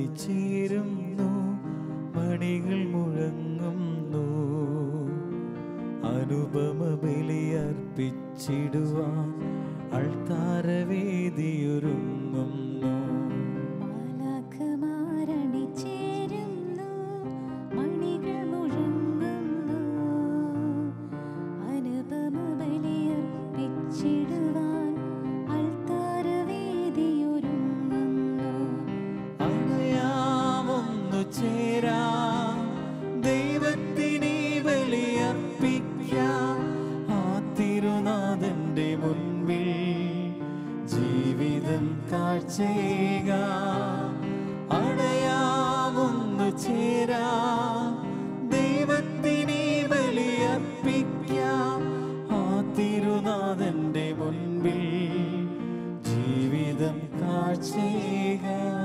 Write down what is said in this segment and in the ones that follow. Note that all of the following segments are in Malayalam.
അണിചേരുന്നു മണികൾ മുഴങ്ങുന്നു അനുപമ ബലിയർപ്പിച്ചിടുവാൻ അൾത്താരവേദിയൊരുങ്ങുന്നു മാലാഖമാരണിചേരുന്നു, മണികൾ മുഴങ്ങുന്നു. അനുപമ ബലിയർപ്പിച്ചിടുവാൻ അൾത്താരവേദിയൊരുങ്ങുന്നു. അണയാമൊന്നു ചേരാം ദൈവത്തിനെ ബലിയർപ്പിക്കാം ആ തിരുനാഥന്റെ മുൻപിൽ ജീവിതം കാഴ്ചയേകാം അണയാമൊന്നു ചേരാം ദൈവത്തിനെ ബലിയർപ്പിക്കാം ആ തിരുനാഥന്റെ മുൻപിൽ ജീവിതം കാഴ്ചയേകാം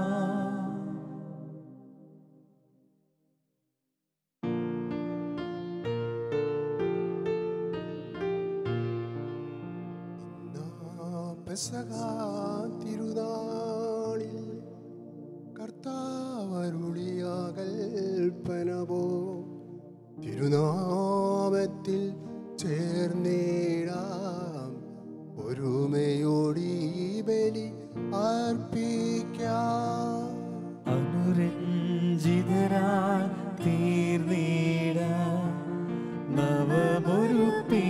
പെസക തിരുനാളിൽ കർത്താവരുളിയ കൽപ്പന പോ തിരുനാമത്തിൽ ചേർന്നിടാം ഒരുമയോടി ബലി അർപ്പിക്കാം അനുരഞ്ജിതരായി തീർന്നീട നവമൊരു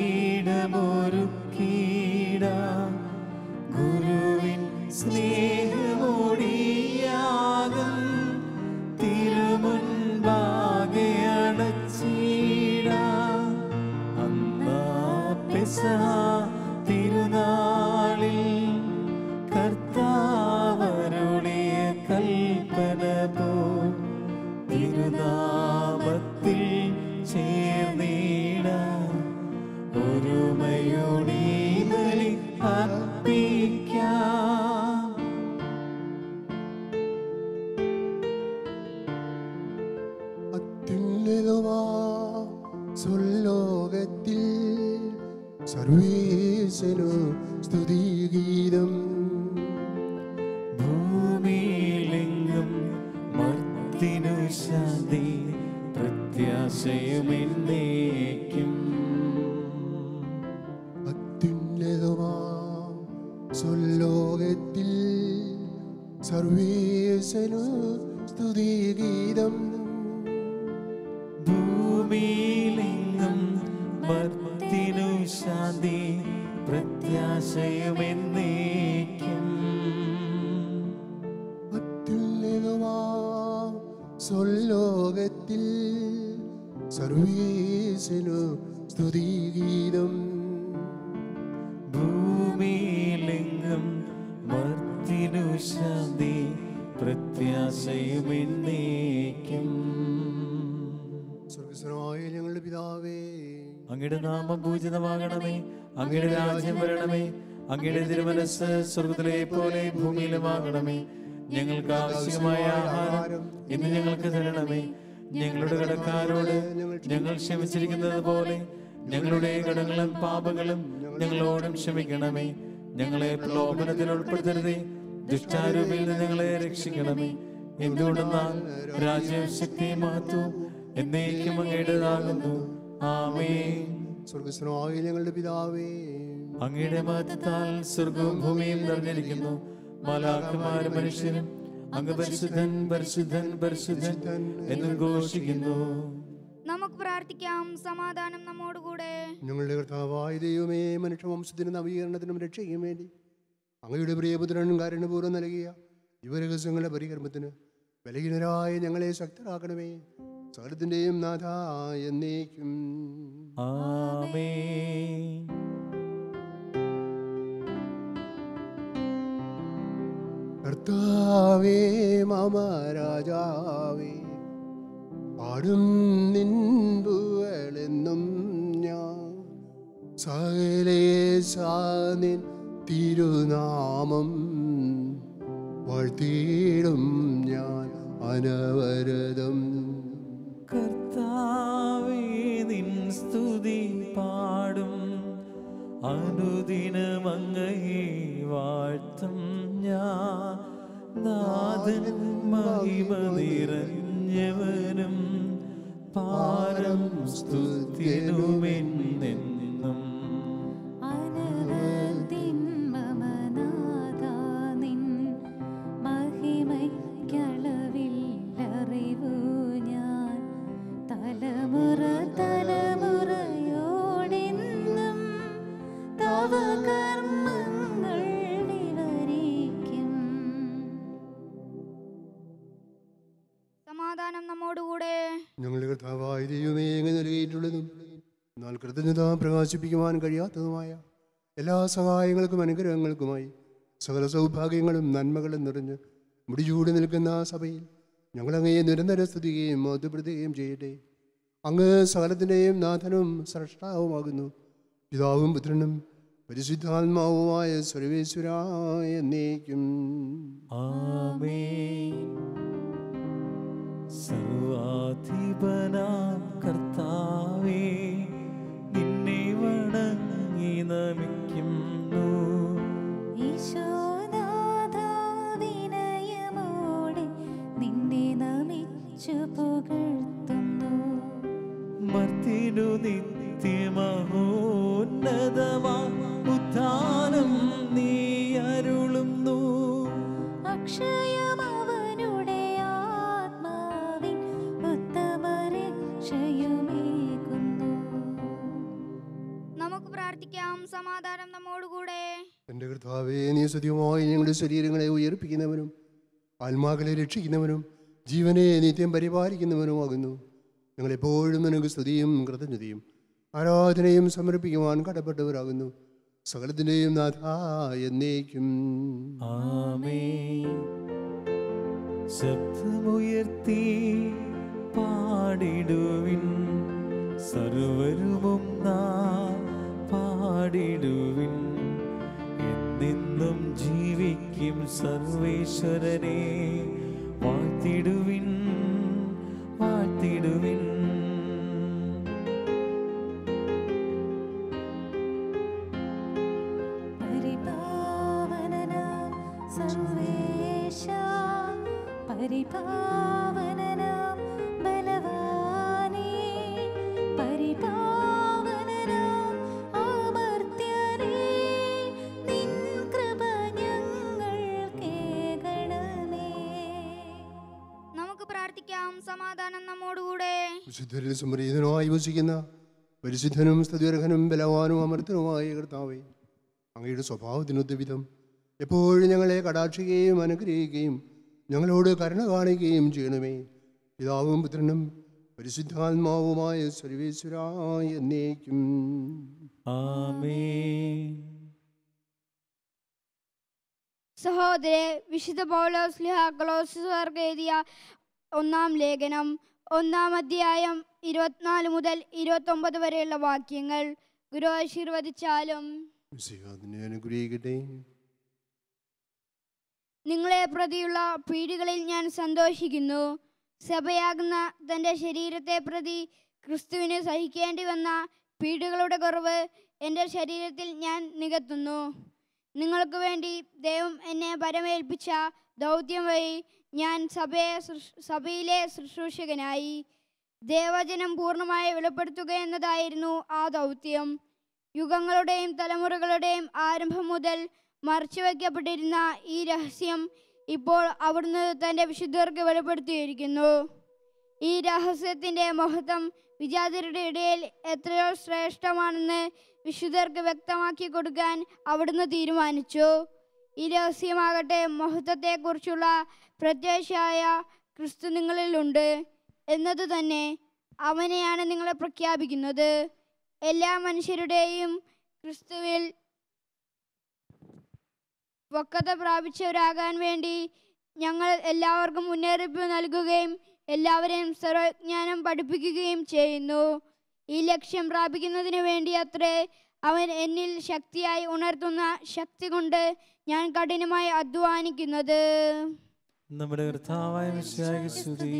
പീഠമൊരുക്കീട ഗുരുവിൻ സ്നേഹമോടിയാകും തിരുമുൻപാകെ അടച്ചീട അന്നാ പെസഹ തിരുനാളിൽ കർത്താവരുളിയ കൽപ്പന പോ തിരുനാമത്തിൽ ചേർന്നീട ഒരുമയോടെ ബലി അർപ്പിക്കാം അത്യുന്നതമാ സ്വർലോകത്തിൽ സർവീസനു സ്തുതിഗീതം ഭൂമിയിലെങ്ങും മർത്തിനു ശാന്തി പ്രത്യാശയും എന്നേക്കും അത്യുന്നതമാ സ്വർലോകത്തിൽ സർവീസനു സ്തുതിഗീതം ഭൂമിയിലെങ്ങും മർത്തിനു ശാന്തി പ്രത്യാശയും എന്നേക്കും അത്യുന്നതമാ സ്വർലോകത്തിൽ സർവീസനു സ്തുതിഗീതം ഭൂമിയിലെങ്ങും മർത്തിനു ശാന്തി പ്രത്യാശയും എന്നേക്കും സ്വർഗസ്വനായ ഞങ്ങളുടെ പിതാവേ അങ്ങയുടെ നാമം പൂജിതമാകണമേ അങ്ങയുടെ രാജ്യം വരണമേ അങ്ങയുടെ തിരുമനസ് സ്വർഗത്തിലെ പോലെ ഭൂമിയിലുമാകണമേ ഞങ്ങൾക്ക് ആവശ്യമായ ആഹാരം ഇന്ന് ഞങ്ങൾക്ക് തരണമേ ഞങ്ങളുടെ കടക്കാരോട് ഞങ്ങൾ ക്ഷമിച്ചിരിക്കുന്നത് പോലെ ഞങ്ങളുടെ കടങ്ങളും പാപങ്ങളും ഞങ്ങളോടും ക്ഷമിക്കണമേ ഞങ്ങളെ പ്രലോഭനത്തിൽ ഉൾപ്പെടുത്തരുതേ ദുഷ്ടാരൂപിൽ നിന്ന് ഞങ്ങളെ രക്ഷിക്കണമേ എന്തുകൊണ്ടെന്നാൽ രാജ്യവും ശക്തിയും മഹത്വവും എന്നേക്കും അങ്ങയുടേതാകുന്നു ആമേൻ സ്വർഗസ്വനായ ഞങ്ങളുടെ പിതാവേ അങ്ങയുടെ മഹത്വത്താൽ സ്വർഗവും ഭൂമിയും നിറഞ്ഞിരിക്കുന്നു മാലാഖമാരും മനുഷ്യരും അങ്ങ് പരിശുദ്ധൻ പരിശുദ്ധൻ പരിശുദ്ധൻ എന്നും ഘോഷിക്കുന്നു നമുക്ക് പ്രാർത്ഥിക്കാം സമാധാനം നമ്മോടുകൂടെ ഞങ്ങളുടെ കർത്താവായ ദൈവമേ മനുഷ്യവംശത്തിന് നവീകരണത്തിനും രക്ഷയ്ക്കും വേണ്ടി അങ്ങയുടെ പ്രിയപുത്രനും കാരണപൂർവ്വം നൽകിയ ജീവരഹസ്യങ്ങളുടെ പരികർമ്മത്തിന് ബലഹീനരായ ഞങ്ങളെ ശക്തരാക്കണമേ സകലത്തിൻ്റെയും നാഥ എന്നേക്കും ആമേൻ കർത്താവേ മമ രാജാവേ പാടും നിൻപുകളെന്നും ഞാൻ സകലേശാനിൻ തിരുനാമം വാഴ്ത്തിയിടും ഞാൻ അനവരതം കർത്താവേ നിൻ സ്തുതി പാടും അനുദിനം അങ്ങയെ വാഴ്ത്തും ഞാൻ നാഥൻ മഹിമ നിറഞ്ഞവനും പാരം സ്തുത്യനുമെന്നെന്നും അനവധിൻ മമനാഥാ നിൻ മഹിമയ്ക്കളവില്ലറിവു ഞാൻ തലമുറ തലമുറയോടെന്നും തവ കർമ്മങ്ങൾ വിവരിക്കും സമാധാനം നമ്മോടുകൂടെ ഞങ്ങളുടെ കർത്താവായ ദൈവമേ എങ്ങനെ നൽകിയിട്ടുള്ളതും എന്നാൽ കൃതജ്ഞത പ്രകാശിപ്പിക്കുവാൻ കഴിയാത്തതുമായ എല്ലാ സഹായങ്ങൾക്കും അനുഗ്രഹങ്ങൾക്കുമായി സകല സൗഭാഗ്യങ്ങളും നന്മകളും നിറഞ്ഞ് മുടിചൂടി നിൽക്കുന്ന ആ സഭയിൽ ഞങ്ങളങ്ങയെ നിരന്തരം സ്തുതിക്കുകയും മധുപ്രതിക്കുകയും ചെയ്യട്ടെ അങ്ങ് സകലത്തിൻ്റെയും നാഥനും സ്രഷ്ടാവുമാകുന്നു പിതാവും പുത്രനും പരിശുദ്ധാത്മാവുമായ സർവേശ്വരായ എന്നേക്കും ആമേൻ സർവാധിപനാം കർത്താവേ നിന്നെ വണങ്ങി നമിക്കുന്നു ഈശോനാഥാ വിനയമോടെ നിന്നെ നമിച്ചു പുകഴ്ത്തുന്നു മർത്തിനു നിത്യമഹോന്നതമാ ഉദ്ധാനം നീ അരുളുന്നു അക്ഷയമവനുടെ ആത്മാവിൻ ഉത്തമരക്ഷയുമേകുന്നു നമുക്ക് പ്രാർത്ഥിക്കാം സമാധാനം നമ്മോടുകൂടെ എൻ്റെ കർത്താവേ നീ സത്യമായി ഞങ്ങളുടെ ശരീരങ്ങളെ ഉയർപ്പിക്കുന്നവനും ആത്മാക്കളെ രക്ഷിക്കുന്നവനും ജീവനെ നിത്യം പരിപാലിക്കുന്നവനുമാകുന്നു ഞങ്ങളെപ്പോഴും നിനക്ക് സ്തുതിയും കൃതജ്ഞതയും ആരാധനയും സമർപ്പിക്കുവാൻ കടപ്പെട്ടവരാകുന്നു സകലത്തിൻ്റെയും നാഥ എന്നേക്കും ആമേൻ ശബ്ദമുയർത്തി പാടിടുവിൻ സർവരുമൊന്നാ പാടിടുവിൻ എന്നെന്നും ജീവിക്കും സർവേശ്വരനെ വാഴ്ത്തിടുവിൻ വാഴ്ത്തിടുവിൻ പരിപാവനനാം സർവേശ പരിപാവനനാം ബലവാനേ പരിപാവനനാം അമർത്യനേ നിൻ കൃപ ഞങ്ങൾ കേൾക്കണമേ നമുക്ക് പ്രാർത്ഥിക്കാം സമാധാനം നമ്മോടുകൂടെ വിശുദ്ധരിൽ സമരീതനുമായി വസിക്കുന്ന പരിശുദ്ധനും സ്തുതിർഹനും ബലവാനും അമർത്തനുമായ കർത്താവേ അങ്ങയുടെ സ്വഭാവത്തിനൊത്ത വിധം എപ്പോഴും ഞങ്ങളെ കടാക്ഷിക്കുകയും അനുഗ്രഹിക്കുകയും ഞങ്ങളോട് കരുണ കാണിക്കുകയും ചെയ്യണമേ പിതാവും പുത്രനും പരിശുദ്ധാത്മാവുമായ സർവേശ്വരായ എന്നേക്കും ആമേൻ സഹോദരെ വിശുദ്ധ പൗലോസ് ലിഹാക്ലോസുകാർക്ക് എഴുതിയ ഒന്നാം ലേഖനം ഒന്നാം അധ്യായം ഇരുപത്തിനാല് മുതൽ ഇരുപത്തൊമ്പത് വരെയുള്ള വാക്യങ്ങൾ ഗുരു ആശീർവദിച്ചാലും അതിനെ അനുഗ്രഹിക്കട്ടെ നിങ്ങളെ പ്രതിയുള്ള പീഡകളിൽ ഞാൻ സന്തോഷിക്കുന്നു സഭയാകുന്ന തൻ്റെ ശരീരത്തെ പ്രതി ക്രിസ്തുവിന് സഹിക്കേണ്ടി വന്ന പീഡകളുടെ കുറവ് എൻ്റെ ശരീരത്തിൽ ഞാൻ നികത്തുന്നു നിങ്ങൾക്ക് വേണ്ടി ദൈവം എന്നെ പരമേൽപ്പിച്ച ദൗത്യം വഴി ഞാൻ സഭയെ ശുശ്രൂ- സഭയിലെ ശുശ്രൂഷകനായി ദേവജനം പൂർണ്ണമായി വെളിപ്പെടുത്തുക എന്നതായിരുന്നു ആ ദൗത്യം യുഗങ്ങളുടെയും തലമുറകളുടെയും ആരംഭം മുതൽ മറച്ചുവെക്കപ്പെട്ടിരുന്ന ഈ രഹസ്യം ഇപ്പോൾ അവിടുന്ന് തൻ്റെ വിശുദ്ധർക്ക് വെളിപ്പെടുത്തിയിരിക്കുന്നു ഈ രഹസ്യത്തിൻ്റെ മഹത്വം വിജാതിരുടെ ഇടയിൽ എത്രയോ ശ്രേഷ്ഠമാണെന്ന് വിശുദ്ധർക്ക് വ്യക്തമാക്കി കൊടുക്കാൻ അവിടുന്ന് തീരുമാനിച്ചു ഈ രഹസ്യമാകട്ടെ മഹത്വത്തെക്കുറിച്ചുള്ള പ്രത്യാശയായ ക്രിസ്തു നിങ്ങളിലുണ്ട് എന്നത് തന്നെ അവനെയാണ് നിങ്ങളെ പ്രഖ്യാപിക്കുന്നത് എല്ലാ മനുഷ്യരുടെയും ക്രിസ്തുവിൽ പക്വത പ്രാപിച്ചവരാകാൻ വേണ്ടി ഞങ്ങൾ എല്ലാവർക്കും മുന്നറിയിപ്പ് നൽകുകയും എല്ലാവരെയും സർവജ്ഞാനം പഠിപ്പിക്കുകയും ചെയ്യുന്നു ഈ ലക്ഷ്യം പ്രാപിക്കുന്നതിന് വേണ്ടി അത്രേ അവൻ എന്നിൽ ശക്തിയായി ഉണർത്തുന്ന ശക്തി കൊണ്ട് ഞാൻ കഠിനമായി അധ്വാനിക്കുന്നത് നമ്മുടെ കർത്താവായ മിശിഹായ്ക്ക് സ്തുതി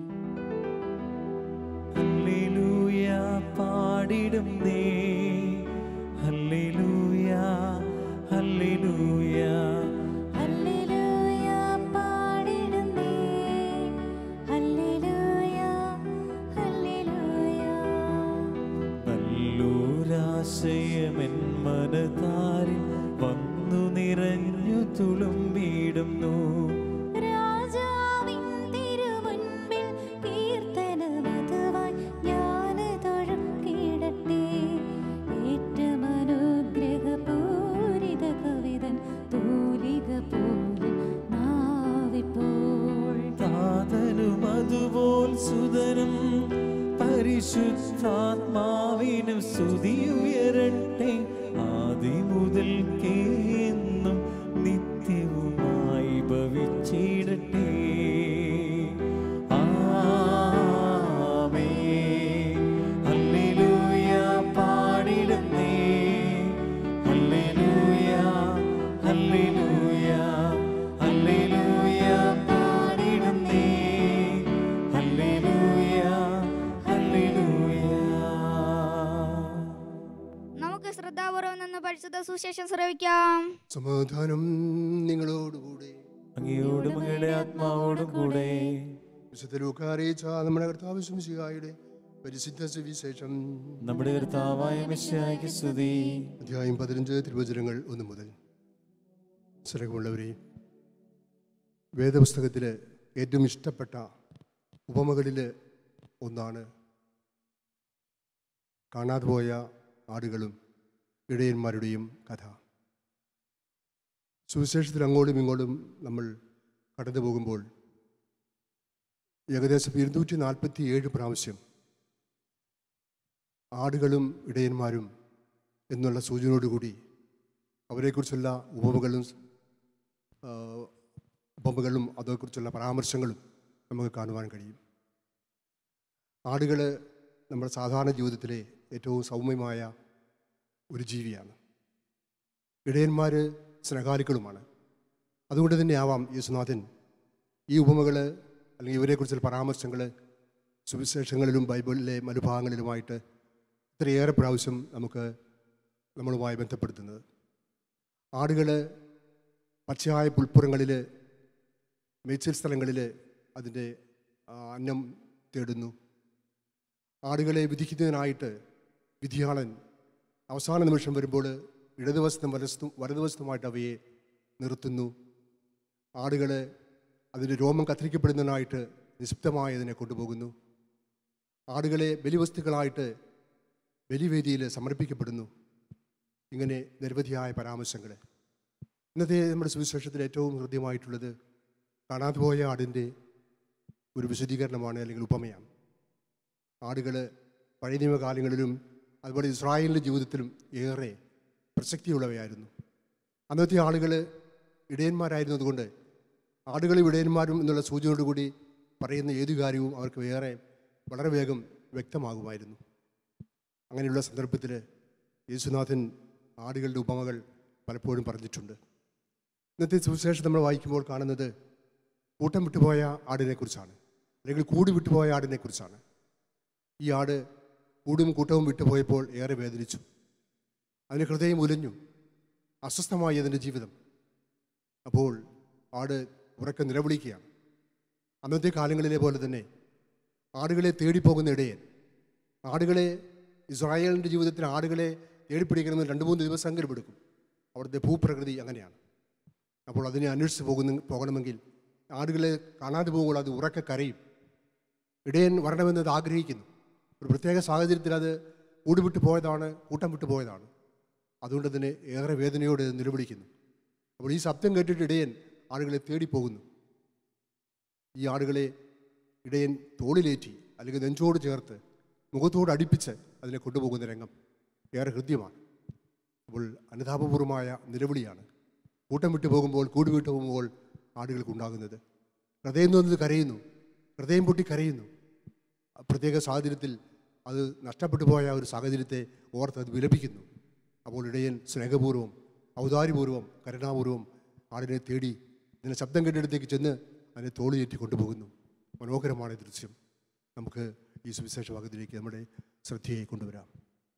ഹല്ലേലൂയ പാടിടും നേ ഹല്ലേലൂയ ഹല്ലേലൂയ ഹല്ലേലൂയ പാടിടുന്നു രാജാവിൻ തിരുമുൻപിൽ കീർത്തനമതുവായി ജ്ഞാനതൊഴും കീഴട്ടെ. ഏറ്റമനുഗ്രഹപൂരിത കവിതൻ തൂലിക പോലെ നാവിപ്പോൾ താതനും അതുപോൽ സുതനും പരിശുദ്ധാത്മാവിനും സ്തുതിയുയരട്ടെ ആദി മുതൽക്കേന്നും നിത്യവുമായി ഭവിച്ചിടട്ടെ ആമേൻ. ഹല്ലേലൂയ പാടിടുന്നേ ഹല്ലേലൂയ ഹല്ലേലൂയ ഹല്ലേലൂയ പാടിടുന്നേ ഹല്ലേലൂയ ഹല്ലേലൂയ നമുക്ക് ശ്രദ്ധാപൂർവം നിന്ന് പരിശുദ്ധ സുശേഷം ശ്രവിക്കാം സമാധാനം നിങ്ങളോടുകൂടെ അങ്ങയോടും അങ്ങയുടെ ആത്മാവോടും കൂടെ വിശുദ്ധ ലൂക്കാറിയിച്ച നമ്മുടെ കർത്താവ് ശംസികായുടെ പരിശുദ്ധ സുവിശേഷം നമ്മുടെ കർത്താവായ മിശിഹായ്ക്ക് സ്തുതി അധ്യായം പതിനഞ്ച് തിരുവചനങ്ങൾ ഒന്ന് മുതൽ സ്നേഹമുള്ളവരെ വേദപുസ്തകത്തിൽ ഏറ്റവും ഇഷ്ടപ്പെട്ട ഉപമകളിൽ ഒന്നാണ് കാണാതെ പോയ ആടുകളും ഇടയന്മാരുടെയും കഥ സുവിശേഷത്തിൽ അങ്ങോട്ടും ഇങ്ങോട്ടും നമ്മൾ കടന്നു പോകുമ്പോൾ ഏകദേശം ഇരുന്നൂറ്റി നാൽപ്പത്തി ഏഴ് പ്രാവശ്യം ആടുകളും ഇടയന്മാരും എന്നുള്ള സൂചനയോടുകൂടി അവരെക്കുറിച്ചുള്ള ഉപമകളും ആ, ഉപമകളും അതേക്കുറിച്ചുള്ള പരാമർശങ്ങളും നമുക്ക് കാണുവാൻ കഴിയും ആടുകൾ നമ്മുടെ സാധാരണ ജീവിതത്തിലെ ഏറ്റവും സൗമ്യമായ ഒരു ജീവിയാണ് ഇടയന്മാർ സ്നേഹാലുക്കളുമാണ് അതുകൊണ്ട് തന്നെ ആവാം യേശുനാഥൻ ഈ ഉപമകൾ അല്ലെങ്കിൽ ഇവരെക്കുറിച്ചുള്ള പരാമർശങ്ങൾ സുവിശേഷങ്ങളിലും ബൈബിളിലെ മനുഭാഗങ്ങളിലുമായിട്ട് ഇത്രയേറെ പ്രാവശ്യം നമുക്ക് നമ്മളുമായി ബന്ധപ്പെടുത്തുന്നത് ആടുകൾ പച്ചയായ പുൽപ്പുറങ്ങളിൽ മേച്ചിൽ സ്ഥലങ്ങളിൽ അതിൻ്റെ ആ, അന്നം തേടുന്നു ആടുകളെ വിധിക്കുന്നതിനായിട്ട് വിധിയാളൻ അവസാന നിമിഷം വരുമ്പോൾ ഇടതുവശത്തും വലസ്തും വലതുവശത്തുമായിട്ട് അവയെ നിർത്തുന്നു ആടുകൾ അതിൻ്റെ രോമം കത്തിരിക്കപ്പെടുന്നതിനായിട്ട് നിശബ്ദമായി അതിനെ കൊണ്ടുപോകുന്നു ആടുകളെ ബലിവസ്തുക്കളായിട്ട് ബലിവേദിയിൽ സമർപ്പിക്കപ്പെടുന്നു ഇങ്ങനെ നിരവധിയായ പരാമർശങ്ങൾ ഇന്നത്തെ നമ്മുടെ സുവിശേഷത്തിൽ ഏറ്റവും ഹൃദ്യമായിട്ടുള്ളത് കാണാതെ പോയ ആടിൻ്റെ ഒരു വിശദീകരണമാണ് അല്ലെങ്കിൽ ഉപമയാണ് ആടുകൾ പഴയ നിയമകാലങ്ങളിലും അതുപോലെ ഇസ്രായേലിൻ്റെ ജീവിതത്തിലും ഏറെ പ്രസക്തിയുള്ളവയായിരുന്നു അന്നത്തെ ആളുകൾ ഇടയന്മാരായിരുന്നതുകൊണ്ട് ആടുകളും ഇടയന്മാരും എന്നുള്ള സൂചനയോടുകൂടി പറയുന്ന ഏതു കാര്യവും അവർക്ക് വേറെ വളരെ വേഗം വ്യക്തമാകുമായിരുന്നു അങ്ങനെയുള്ള സന്ദർഭത്തിൽ യേശുനാഥൻ ആടുകളുടെ ഉപമകൾ പലപ്പോഴും പറഞ്ഞിട്ടുണ്ട് ഇന്നത്തെ സുവിശേഷം നമ്മൾ വായിക്കുമ്പോൾ കാണുന്നത് കൂട്ടം വിട്ടുപോയ ആടിനെക്കുറിച്ചാണ് അല്ലെങ്കിൽ കൂടി വിട്ടുപോയ ആടിനെക്കുറിച്ചാണ് ഈ ആട് കൂടും കൂട്ടവും വിട്ടുപോയപ്പോൾ ഏറെ വേദനിച്ചു അതിന് ഹൃദയം ഉലഞ്ഞു അസ്വസ്ഥമായി അതിൻ്റെ ജീവിതം അപ്പോൾ ആട് ഉറക്കെ നിലവിളിക്കുകയാണ് അന്നത്തെ കാലങ്ങളിലെ പോലെ തന്നെ ആടുകളെ തേടിപ്പോകുന്ന ഇടയൻ ആടുകളെ ഇസ്രായേലിൻ്റെ ജീവിതത്തിൽ ആടുകളെ തേടിപ്പിടിക്കണമെന്ന് രണ്ട് മൂന്ന് ദിവസമെങ്കിലും എടുക്കും അവിടുത്തെ ഭൂപ്രകൃതി അങ്ങനെയാണ് അപ്പോൾ അതിനെ അന്വേഷിച്ച് പോകുന്ന പോകണമെങ്കിൽ ആടുകളെ കാണാതെ പോകുമ്പോൾ അത് ഉറക്കെ കരയും ഇടയൻ വരണമെന്ന് അത് ആഗ്രഹിക്കുന്നു ഒരു പ്രത്യേക സാഹചര്യത്തിൽ അത് കൂടി വിട്ടു പോയതാണ് കൂട്ടം വിട്ടു പോയതാണ് അതുകൊണ്ട് തന്നെ ഏറെ വേദനയോട് ഇത് നിലവിളിക്കുന്നു അപ്പോൾ ഈ ശബ്ദം കേട്ടിട്ട് ഇടയൻ ആളുകളെ തേടിപ്പോകുന്നു ഈ ആടുകളെ ഇടയൻ തോളിലേറ്റി അല്ലെങ്കിൽ നെഞ്ചോട് ചേർത്ത് മുഖത്തോട് അടുപ്പിച്ച് അതിനെ കൊണ്ടുപോകുന്ന രംഗം ഏറെ ഹൃദ്യമാണ് അപ്പോൾ അനുതാപപൂർവമായ നിലവിളിയാണ് കൂട്ടം വിട്ടു പോകുമ്പോൾ കൂടി വിട്ടു പോകുമ്പോൾ ആടുകൾക്കുണ്ടാകുന്നത് ഹൃദയം തോന്നുന്നത് കരയുന്നു ഹൃദയം പൊട്ടി കരയുന്നു ആ പ്രത്യേക സാഹചര്യത്തിൽ അത് നഷ്ടപ്പെട്ടു പോയ ഒരു സാഹചര്യത്തെ ഓർത്ത് അത് വിലപിക്കുന്നു അപ്പോൾ ഇടയൻ സ്നേഹപൂർവ്വം ഔദാര്യപൂർവ്വം കരുണാപൂർവ്വം ആടിനെ തേടി ഇതിനെ ശബ്ദം കേട്ടിടത്തേക്ക് ചെന്ന് അതിനെ തോളിയേറ്റി കൊണ്ടുപോകുന്നു മനോഹരമാണ് ഈ ദൃശ്യം നമുക്ക് ഈ സുവിശേഷ ഭാഗത്തിലേക്ക് നമ്മുടെ ശ്രദ്ധയെ കൊണ്ടുവരാം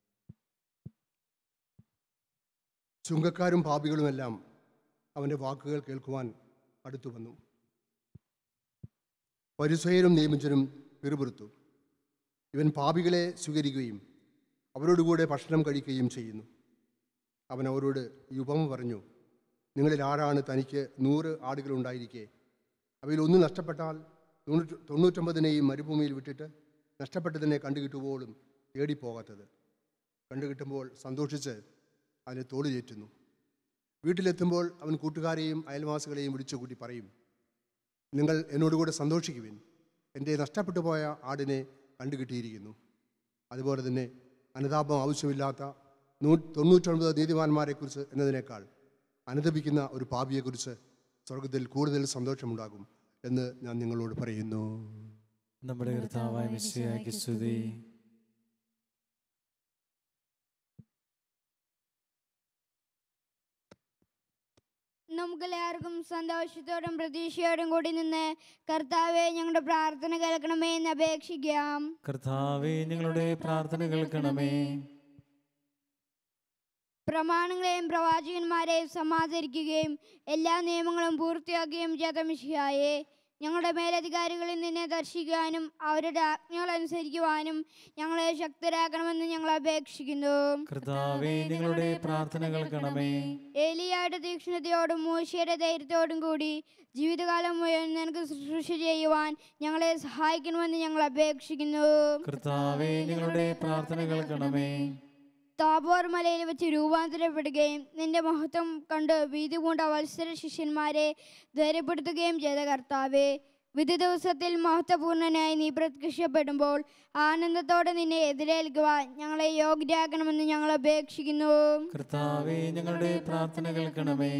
ചുങ്കക്കാരും പാപികളുമെല്ലാം അവൻ്റെ വാക്കുകൾ കേൾക്കുവാൻ അടുത്തു വന്നു പരിസയരും നിയമിച്ചനും പിറുപിറുത്തു ഇവൻ പാപികളെ സ്വീകരിക്കുകയും അവരോടുകൂടെ ഭക്ഷണം കഴിക്കുകയും ചെയ്യുന്നു അവൻ അവരോട് ഈ ഉപമ പറഞ്ഞു നിങ്ങളിൽ ആരാണ് തനിക്ക് നൂറ് ആടുകളുണ്ടായിരിക്കെ അവയിൽ ഒന്ന് നഷ്ടപ്പെട്ടാൽ തൊണ്ണൂറ്റി തൊണ്ണൂറ്റൊമ്പതിനെയും മരുഭൂമിയിൽ വിട്ടിട്ട് നഷ്ടപ്പെട്ടതിനെ കണ്ടുകിട്ടുമ്പോഴും തേടിപ്പോകാത്തത് കണ്ടുകിട്ടുമ്പോൾ സന്തോഷിച്ച് അതിനെ തോളിലേറ്റുന്നു വീട്ടിലെത്തുമ്പോൾ അവൻ കൂട്ടുകാരെയും അയൽവാസികളെയും വിളിച്ചു കൂട്ടി പറയും നിങ്ങൾ എന്നോടുകൂടെ സന്തോഷിക്കുവിൻ എൻ്റെ നഷ്ടപ്പെട്ടു പോയ ആടിനെ കണ്ടുകിട്ടിയിരിക്കുന്നു അതുപോലെ തന്നെ അനുതാപം ആവശ്യമില്ലാത്ത നൂ തൊണ്ണൂറ്റൊൻപത് നീതിമാന്മാരെക്കുറിച്ച് എന്നതിനേക്കാൾ അനുദപിക്കുന്ന ഒരു പാപിയെക്കുറിച്ച് സ്വർഗത്തിൽ കൂടുതൽ സന്തോഷമുണ്ടാകും എന്ന് ഞാൻ നിങ്ങളോട് പറയുന്നു നമ്മുടെ കർത്താവായ മിശിഹായ്ക്ക് സ്തുതി നമുക്കെല്ലാവർക്കും സന്തോഷത്തോടും പ്രതീക്ഷയോടും കൂടി നിന്ന് കർത്താവെ ഞങ്ങളുടെ പ്രാർത്ഥന കേൾക്കണമേ എന്ന് അപേക്ഷിക്കാം കർത്താവെ ഞങ്ങളുടെ പ്രാർത്ഥന കേൾക്കണമേ പ്രമാണങ്ങളെയും പ്രവാചകന്മാരെയും സമാദരിക്കുകയും എല്ലാ നിയമങ്ങളും പൂർത്തിയാക്കുകയും ചെയ്ത മിശിഹായെ ഞങ്ങളുടെ മേലധികാരികളിൽ നിന്നെ ദർശിക്കുവാനും അവരുടെ ആജ്ഞകൾ അനുസരിക്കുവാനും ഞങ്ങളെ ശക്തരാക്കണമെന്ന് ഞങ്ങൾ അപേക്ഷിക്കുന്നു കർത്താവെ ഞങ്ങളുടെ പ്രാർത്ഥന കേൾക്കണമേ ഏലിയായുടെ തീക്ഷ്ണതയോടും മൂശയുടെ ധൈര്യത്തോടും കൂടി ജീവിതകാലം മുഴുവൻ നിനക്ക് ശുശ്രൂഷ ചെയ്യുവാൻ ഞങ്ങളെ സഹായിക്കണമെന്ന് ഞങ്ങൾ അപേക്ഷിക്കുന്നു കർത്താവെ ഞങ്ങളുടെ പ്രാർത്ഥന കേൾക്കണമേ താബോർ മലയിൽ വെച്ച് രൂപാന്തരപ്പെടുകയും നിന്റെ മഹത്വം കണ്ട് ഭീതി പൂണ്ട വത്സര ശിഷ്യന്മാരെ ധൈര്യപ്പെടുത്തുകയും ചെയ്ത കർത്താവെ വിധി ദിവസത്തിൽ മഹത്വപൂർണനായി നീ പ്രത്യക്ഷപ്പെടുമ്പോൾ ആനന്ദത്തോടെ നിന്നെ എതിരേൽക്കുവാൻ ഞങ്ങളെ യോഗ്യരാക്കണമെന്ന് ഞങ്ങൾ അപേക്ഷിക്കുന്നു കർത്താവെ ഞങ്ങളുടെ പ്രാർത്ഥന കേൾക്കണമേ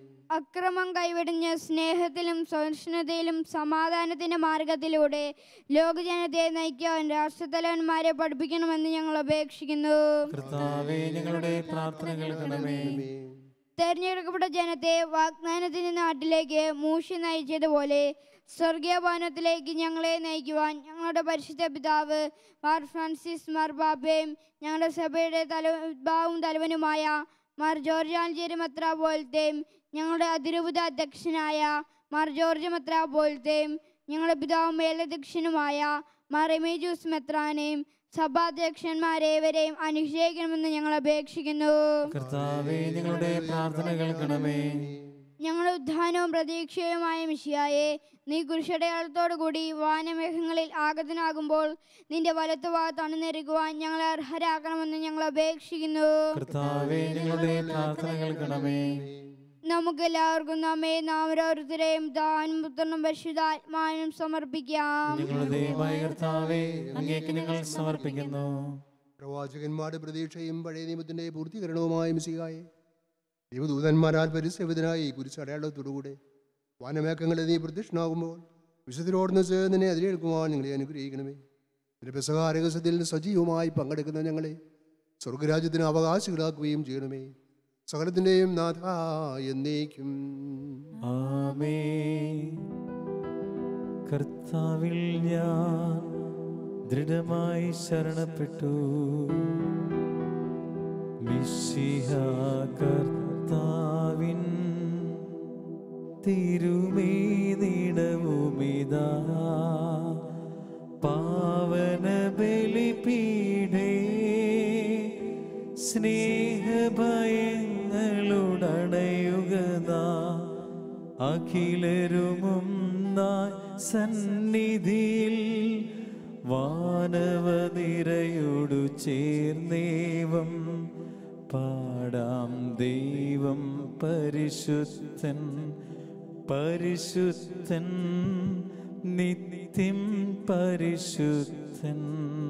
അക്രമം കൈവെടിഞ്ഞ് സ്നേഹത്തിലും സഹിഷ്ണുതയിലും സമാധാനത്തിന്റെ മാർഗത്തിലൂടെ ലോകജനത്തെ നയിക്കാൻ രാഷ്ട്രത്തലവന്മാരെ പഠിപ്പിക്കണമെന്ന് ഞങ്ങൾ അപേക്ഷിക്കുന്നു കർത്താവെ ഞങ്ങളുടെ പ്രാർത്ഥന കേൾക്കണമേ തെരഞ്ഞെടുക്കപ്പെട്ട ജനത്തെ വാഗ്ദാനത്തിന്റെ നാട്ടിലേക്ക് മൂഷി നയിച്ചതുപോലെ സ്വർഗീയ ഭവനത്തിലേക്ക് ഞങ്ങളെ നയിക്കുവാൻ ഞങ്ങളുടെ പരിശുദ്ധ പിതാവ് മാർ ഫ്രാൻസിസ് മാർ ബാബയും ഞങ്ങളുടെ സഭയുടെ തലഭാവും തലവനുമായ മാർ ജോർജ് ആഞ്ചേരി മത്ര പോലത്തെയും ഞങ്ങളുടെ അതിരൂപത അധ്യക്ഷനായ മാർ ജോർജ് മത്ര പോലത്തെയും ഞങ്ങളുടെ പിതാവ് മേലധ്യക്ഷനുമായ മാർ എമേജൂസ് മെത്രാനെയും സഭാധ്യക്ഷന്മാരേവരെയും അനുഗ്രഹിക്കണമെന്ന് ഞങ്ങൾ അപേക്ഷിക്കുന്നു കർത്താവെ ഞങ്ങളുടെ പ്രാർത്ഥന കേൾക്കണമേ ഞങ്ങളുടെ ഉദ്ധാനവും പ്രതീക്ഷയുമായ മിഷിയായെ നീ കുരിശടയാളത്തോടു കൂടി വാനമേഘങ്ങളിൽ ആഗതനാകുമ്പോൾ നിന്റെ വലത്തു ഭാഗത്ത് അണിനിരക്കുവാൻ ഞങ്ങളെ അർഹരാക്കണമെന്ന് ഞങ്ങൾ അപേക്ഷിക്കുന്നു കർത്താവെ ഞങ്ങളുടെ പ്രാർത്ഥന കേൾക്കണമേ നമുക്ക് എല്ലാവർക്കും നമ്മെ നാം ഓരോരുത്തരെയും ദാനും പുത്രനും പരിശുദ്ധാത്മാനും സമർപ്പിക്കാം ഞങ്ങളുടെ ദൈവമായ കർത്താവെ അങ്ങേക്ക് ഞങ്ങൾ സമർപ്പിക്കുന്നു പ്രവാചകന്മാരുടെ പ്രതീക്ഷയും പഴയ നിയമത്തിൻ്റെ പൂർത്തീകരണവുമായ മിസികായെ ദൈവദൂതന്മാരാൽ പരിസേവിതനായി കുരിശടയാളത്തോടുകൂടെ വാനമേക്കങ്ങളെ നീ പ്രത്യക്ഷനാകുമ്പോൾ വിശുദ്ധരോടുന്ന് ചേർന്ന് നിന്നെ അതിലേൽക്കുവാൻ ഞങ്ങളെ അനുഗ്രഹിക്കണമേ നിന്റെ പെസകാരകസത്തിൽ സജീവമായി പങ്കെടുക്കുന്ന ഞങ്ങളെ സ്വർഗരാജ്യത്തിന് അവകാശികളാക്കുകയും ചെയ്യണമേ സകലത്തിൻ്റെയും നാഥ എന്നേക്കും ആമേ കർത്താവിൽ ഞാൻ ദൃഢമായി ശരണപ്പെട്ടു മിശിഹ കർത്താവിൻ തിരുമേനിടവുമിതാ പാവന ബലിപീഠേ സ്നേഹഭയങ്ങളുടണയുക അഖിലരുമൊന്നായി സന്നിധിയിൽ വാനവനിരയോടു ചേർന്നേവം പാടാം ദൈവം പരിശുദ്ധൻ പരിശുദ്ധൻ നിത്യം പരിശുദ്ധൻ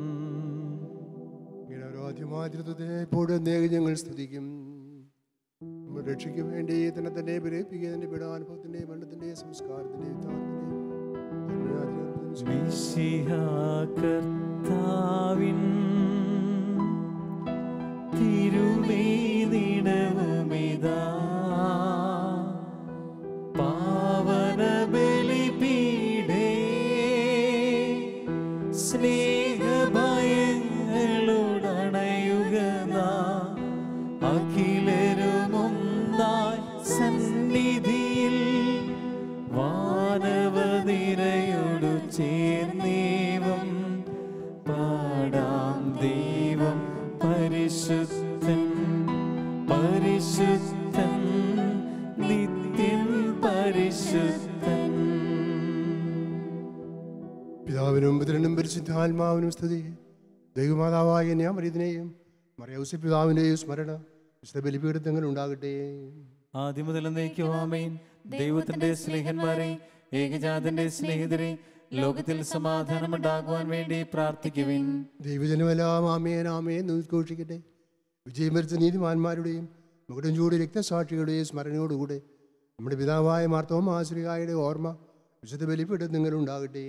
ഇങ്ങനെ ആരാധ്യമായ ധൃതത്തെ എപ്പോഴും നേകം ഞങ്ങൾ സ്തുതിക്കും നമ്മൾ രക്ഷയ്ക്ക് വേണ്ടി തന്നെ തന്നെ പ്രേരിപ്പിക്കുന്നതിൻ്റെ പീഡാനുഭവത്തിൻ്റെ മരണത്തിൻ്റെ സംസ്കാരത്തിൻ്റെ മിശിഹ കർത്താവിൻ തിരുമേനിടവുമിതാ പാവന ബലിപീഠേ സ്നേഹഭയങ്ങളുടണയുക അഖിലരുമൊന്നായി സന്നിധിയിൽ വാനവനിരയോടു ചേർന്നേവം പാടാം പരിശുദ്ധൻ പിതാവിനും പുത്രനും പരിശുദ്ധാത്മാവിനും സ്തുതി ദൈവമാതാവായ ഞാൻ മറിയതിനെയും മറിയൗസി പിതാവിൻ്റെയും സ്മരണ വിശുദ്ധ ബലിപീഠത്തങ്ങൾ ഉണ്ടാകട്ടെ ആദ്യം മുതൽ എന്നേക്കുവാമേൻ ദൈവത്തിന്റെ സ്നേഹന്മാരെ ഏകജാതന്റെ സ്നേഹിതരെ ലോകത്തിൽ സമാധാനമുണ്ടാകുവാൻ വേണ്ടി പ്രാർത്ഥിക്കുവിൻ ദൈവജനമെല്ലാം ആമേൻ ആമേൻ എന്ന് ഉദ്ഘോഷിക്കട്ടെ വിജയം വരിച്ച നീതിമാന്മാരുടെയും മുകടം ചൂട് രക്തസാക്ഷികളുടെയും സ്മരണയോടുകൂടെ നമ്മുടെ പിതാവായ മാർത്തോമാശ്രീകായുടെ ഓർമ്മ വിശുദ്ധ ബലിപീഠത്തങ്ങൾ ഉണ്ടാകട്ടെ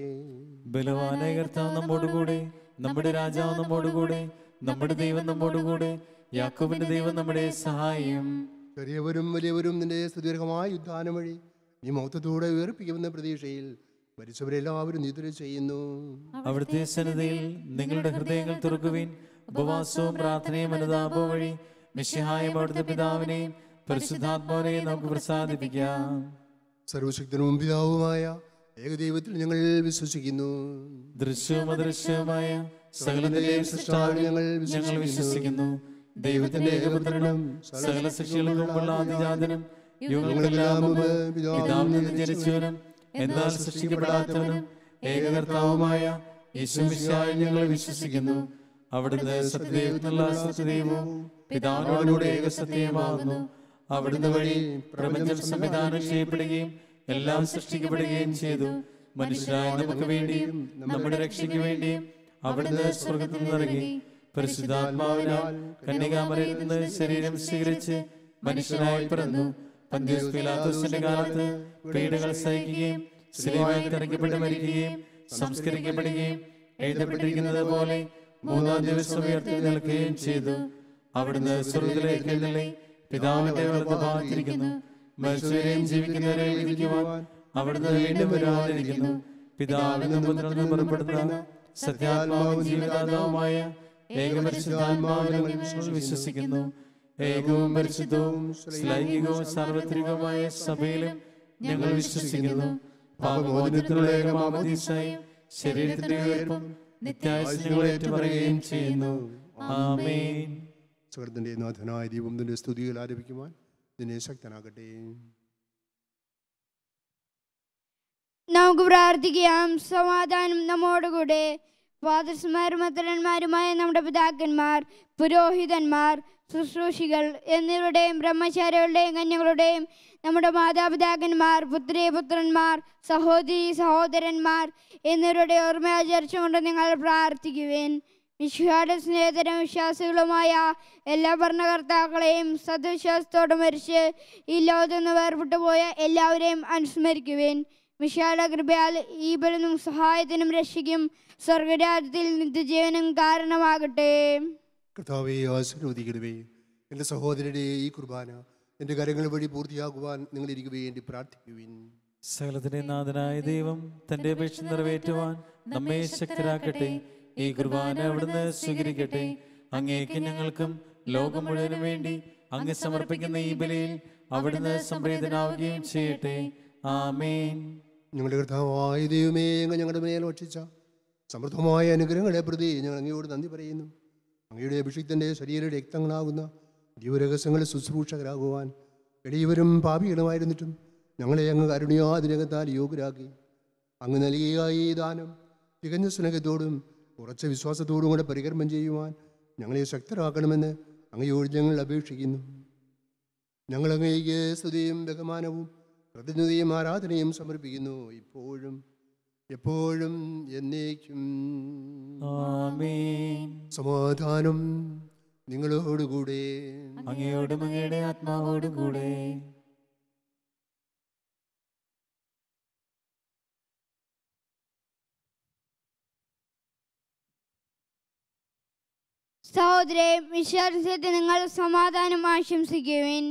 ബലവാനായ കർത്താവ് നമ്മോടുകൂടെ നമ്മുടെ രാജാവ് നമ്മോടുകൂടെ നമ്മുടെ ദൈവം നമ്മോടുകൂടെ യാക്കോബിന്റെ ദൈവം നമ്മുടെ സഹായം ചെറിയവരും വലിയവരും നിന്റെ സുദീർഘമായ യുദ്ധാനം വഴി നീ മൗത്തത്തോടെ ഉയർപ്പിക്കുമെന്ന പ്രതീക്ഷയിൽ മരിച്ചവരെല്ലാവരും നിദ്ര ചെയ്യുന്നു അവിടുത്തെ സന്നദ്ധയിൽ നിങ്ങളുടെ ഹൃദയങ്ങൾ തുറക്കുവിൻ ഉപവാസവും പ്രാർത്ഥനയും അനുതാപവും വഴി മിശിഹായും അവിടുത്തെ പിതാവിനെയും പരിശുദ്ധാത്മാവിനെയും നമുക്ക് പ്രസാദിപ്പിക്കാം സർവശക്തനും പിതാവുമായ ഏകദൈവത്തിൽ ഞങ്ങൾ വിശ്വസിക്കുന്നു ദൃശ്യവും അദൃശ്യവുമായ സകലത്തിലെയും സൃഷ്ടാവിൽ ഞങ്ങൾ ഞങ്ങൾ വിശ്വസിക്കുന്നു ദൈവത്തിന്റെ ഏകപുത്രനും സകല സൃഷ്ടികൾക്കും മുമ്പുള്ള ആദിജാതനും യുഗങ്ങളെല്ലാം മുമ്പ് പിതാവിൽ നിന്ന് ജനിച്ചവനും എന്നാൽ സൃഷ്ടിക്കപ്പെടാത്തവനും ഏകകർത്താവുമായ യേശുമിശിഹായിൽ ഞങ്ങൾ വിശ്വസിക്കുന്നു അവിടുന്ന് സത്യദൈവത്തിനുള്ള സത്യദൈവവും പിതാവിനോടുകൂടെ ഏകസത്യമാകുന്നു അവിടുന്ന് വഴി പ്രപഞ്ചം സംവിധാനം ചെയ്യപ്പെടുകയും എല്ലാം സൃഷ്ടിക്കപ്പെടുകയും ചെയ്തു മനുഷ്യരായ നമുക്ക് വേണ്ടിയും നമ്മുടെ രക്ഷയ്ക്ക് വേണ്ടിയും അവിടുന്ന് സ്വർഗത്തിൽ നിന്ന് ഇറങ്ങി പരിശുദ്ധാത്മാവിനാൽ കന്യകാമരയിൽ നിന്ന് ശരീരം സ്വീകരിച്ച് മനുഷ്യനായി പിറന്നു പന്തിയോസ് പീലാത്തോസിന്റെ കാലത്ത് പീഡകൾ സഹിക്കുകയും സിനിമയിൽ തിരക്കപ്പെട്ട് മരിക്കുകയും സംസ്കരിക്കപ്പെടുകയും എഴുതപ്പെട്ടിരിക്കുന്നത് പോലെ മൂന്നാം ദിവസം ഉയർത്തി നിൽക്കുകയും ചെയ്തു അവിടുന്ന് സ്വർഗത്തിലേക്ക് എഴുന്നള്ളി പിതാവിന്റെ വലത്ത് ഭാഗത്തിരിക്കുന്നു മരിച്ചവരെയും ജീവിക്കുന്നവരെയും വിധിക്കുവാൻ അവിടുന്ന് വീണ്ടും വരുവാനിരിക്കുന്നു പിതാവിനും പുത്രനും പുറപ്പെടുന്ന സത്യാത്മാവും ജീവദാതാവുമായ ഏകപരിശുദ്ധാത്മാവിനും ഞങ്ങൾ വിശ്വസിക്കുന്നു ഏകവും പരിശുദ്ധവും ശ്ലൈംഗികവും സാർവത്രികവുമായ സഭയിലും ഞങ്ങൾ വിശ്വസിക്കുന്നു പാപമോചനത്തിനുള്ള ഏകമാമതീസായും ശരീരത്തിന്റെ ഉയർപ്പും നിത്യായുസ്സുകളെ ഏറ്റുപറയുകയും ചെയ്യുന്നു ആമേൻ സുഹൃത്തിൻ്റെ നാഥനായ ദൈവം നിന്റെ സ്തുതികൾ ആരംഭിക്കുവാൻ നിന്നെ ശക്തനാകട്ടെ നമുക്ക് പ്രാർത്ഥിക്കാം സമാധാനം നമ്മോടുകൂടെ ഫാദർസ്മാരും അത്തരന്മാരുമായ നമ്മുടെ പിതാക്കന്മാർ പുരോഹിതന്മാർ ശുശ്രൂഷികൾ എന്നിവരുടെയും ബ്രഹ്മചാരികളുടെയും കന്യകളുടെയും നമ്മുടെ മാതാപിതാക്കന്മാർ പുത്രി പുത്രന്മാർ സഹോദരി സഹോദരന്മാർ എന്നിവരുടെ ഓർമ്മ ആചരിച്ചുകൊണ്ട് നിങ്ങൾ പ്രാർത്ഥിക്കുവേൻ വിശ്വാസ സ്നേഹിതരും വിശ്വാസികളുമായ എല്ലാ ഭരണകർത്താക്കളെയും സദ്വിശ്വാസത്തോടെ മരിച്ച് ഈ ലോകത്ത് നിന്ന് വേർപെട്ടു പോയ എല്ലാവരെയും അനുസ്മരിക്കുവേൻ വിശാല കൃപയാൽ ഈ ബലനും സഹായത്തിനും രക്ഷിക്കും സ്വർഗരാജ്യത്തിൽ നിത്യജീവനും കാരണമാകട്ടെ കർത്താവെ ആശീർവദിക്കണമേ എൻ്റെ സഹോദരൻ്റെ ഈ കുർബാന എൻ്റെ കരങ്ങൾ വഴി പൂർത്തിയാക്കുവാൻ നിങ്ങൾ ഇരിക്കുവേ വേണ്ടി പ്രാർത്ഥിക്കുവിൻ സകലത്തിന്റെ നാഥനായ ദൈവം തന്റെ അപേക്ഷ നിറവേറ്റുവാൻ നമ്മെ ശക്തരാക്കട്ടെ ഈ കുർബാന അവിടുന്ന് സ്വീകരിക്കട്ടെ അങ്ങേക്ക് ഞങ്ങൾക്കും ലോകം മുഴുവനും വേണ്ടി അങ്ങ് സമർപ്പിക്കുന്ന ഈ ബലിയിൽ അവിടുന്ന് സംപ്രീതനാവുകയും ചെയ്യട്ടെ ആമേൻ ഞങ്ങളുടെ കർത്താവായ ദൈവമേ അങ്ങ് ഞങ്ങളുടെ മേൽ ഭക്ഷിച്ച സമൃദ്ധമായ അനുഗ്രഹങ്ങളെ പ്രതി ഞങ്ങൾ അങ്ങയോട് നന്ദി പറയുന്നു അങ്ങയുടെ അഭിഷിക്തൻ്റെ ശരീര രക്തങ്ങളാകുന്ന ദൈവരഹസ്യങ്ങൾ ശുശ്രൂഷകരാകുവാൻ എളിയവരും പാപികളുമായിരുന്നിട്ടും ഞങ്ങളെ അങ്ങ് കരുണയാതിരകത്താൽ യോഗ്യരാക്കി അങ്ങ് നൽകിയ ഈ ദാനം തികഞ്ഞ സ്നേഹത്തോടും ഉറച്ച വിശ്വാസത്തോടും കൂടെ പരികർമ്മം ചെയ്യുവാൻ ഞങ്ങളെ ശക്തരാക്കണമെന്ന് അങ്ങയോട് ഞങ്ങൾ അപേക്ഷിക്കുന്നു ഞങ്ങൾ അങ്ങേക്ക് സ്തുതിയും ബഹുമാനവും പ്രതിനിധിയും ആരാധനയും സമർപ്പിക്കുന്നു ഇപ്പോഴും എപ്പോഴും എന്നേക്കും ആമേൻ സമാധാനം നിങ്ങളോടുകൂടെ അങ്ങയോടും അങ്ങയുടെ ആത്മാവോടും കൂടെ സഹോദരെ വിശ്വാസത്തിൽ നിങ്ങൾ സമാധാനം ആശംസിക്കുവിൻ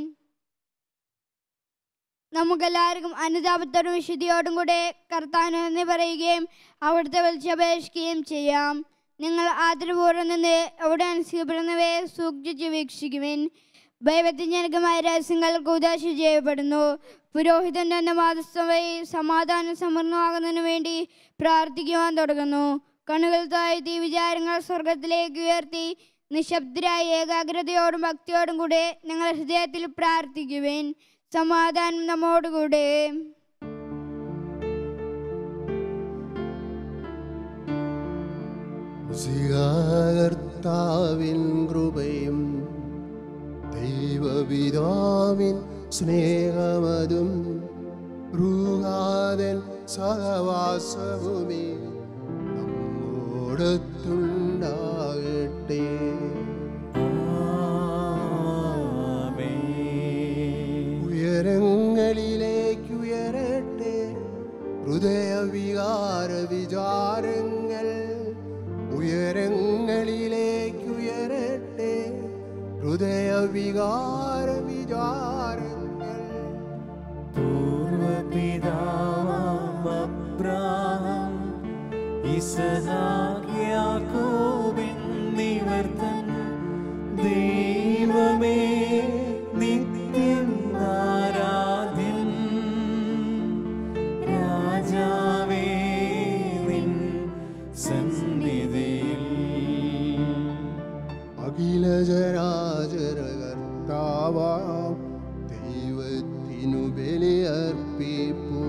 നമുക്കെല്ലാവർക്കും അനുതാപത്തോടും വിശുദ്ധിയോടും കൂടെ കർത്താവിന് നന്ദി പറയുകയും അവിടുത്തെ വിളിച്ചപേക്ഷിക്കുകയും ചെയ്യാം നിങ്ങൾ ആദരപൂർവ്വം നിന്ന് അവിടെ അനുസരിക്കപ്പെടുന്നവയെ സൂക്ഷിച്ച് വീക്ഷിക്കുവിൻ ഭയഭക്തിജനകമായ രഹസ്യങ്ങൾ കൂതാശ ചെയ്യപ്പെടുന്നു പുരോഹിതൻ തന്റെ മാതൃത്വം വഴി സമാധാനം സമൃദ്ധമാകുന്നതിനു വേണ്ടി പ്രാർത്ഥിക്കുവാൻ തുടങ്ങുന്നു കണ്ണുകൾ താഴ്ത്തി വിചാരങ്ങൾ സ്വർഗത്തിലേക്ക് ഉയർത്തി നിശബ്ദരായ ഏകാഗ്രതയോടും ഭക്തിയോടും കൂടെ നിങ്ങൾ ഹൃദയത്തിൽ പ്രാർത്ഥിക്കുവേൻ സമാധാനം നമ്മോടുകൂടെ സിയാകർത്താവിൻ കൃപയും ദൈവപിതാവിൻ സ്നേഹമതും ൃഗാതൻ സഹവാസവുമേ നമ്മോടത്തുണ്ടാകട്ടെ ആമേൻ. ഉയരങ്ങളിലേക്ക് ഉയരട്ടെ ഹൃദയവികാര വിചാരങ്ങൾ ഉയരങ്ങളിലേക്ക് ഉയരട്ടെ ഹൃദയവികാര വിചാരങ്ങൾ പൂർവപിതാവാം അബ്രാഹാം, ഇസഹാക്ക്, യാക്കോബ് എന്നിവർ തൻ ദൈവമേ നിത്യം ആരാധ്യൻ രാജാവേ നിൻ സന്നിധിയിൽ അഖില ചരാചര കർത്താവാം ദൈവത്തിനു ബലിയർപ്പിപ്പൂ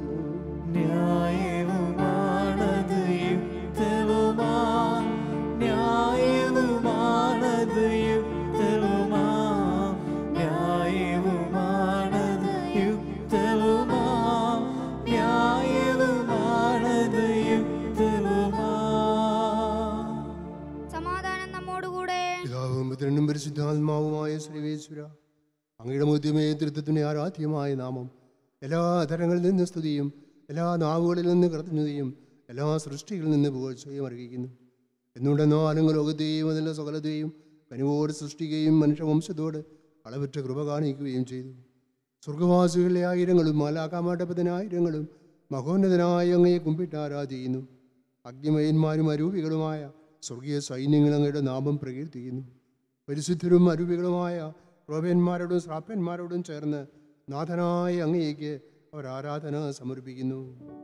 ന്യായവുമാണത് യുക്തവുമാ ന്യായവുമാണത് യുക്തവുമാ ന്യായവുമാണത് യുക്തവുമാ ന്യായവുമാണത് യുക്തവുമാ സമാധാനം നമ്മോടുകൂടെ പിതാവും പുത്രനും പരിശുദ്ധാത്മാവുമായ ശ്രീവേശ്വര അങ്ങയുടെ മധ്യമേ തൃത്വത്തിന് ആരാധ്യമായ നാമം എല്ലാ തരങ്ങളിൽ നിന്ന് സ്തുതിയും എല്ലാ നാവുകളിൽ നിന്ന് കൃതജ്ഞതയും എല്ലാ സൃഷ്ടികളിൽ നിന്ന് പുകഴ്ചയും അറിയിക്കുന്നു എന്നുണ്ടെന്നാലും ലോകത്തെയും അതിൻ്റെ സകലത്തെയും കനിവോട് സൃഷ്ടിക്കുകയും മനുഷ്യവംശത്തോട് അളവറ്റ കൃപ കാണിക്കുകയും ചെയ്തു സ്വർഗവാസികളിലെ ആയിരങ്ങളും മാലാക്കാമാട്ടപ്പതിനായിരങ്ങളും മഹോന്നതനായ അങ്ങയെ കുമ്പിട്ട് ആരാധിക്കുന്നു അഗ്നിമയന്മാരും അരൂപികളുമായ സ്വർഗീയ സൈന്യങ്ങൾ അങ്ങയുടെ നാമം പ്രകീർത്തിക്കുന്നു പരിശുദ്ധരും അരൂപികളുമായ ക്രോപന്മാരോടും ശ്രാപ്പന്മാരോടും ചേർന്ന് നാഥനായ അങ്ങേക്ക് അവർ ആരാധന സമർപ്പിക്കുന്നു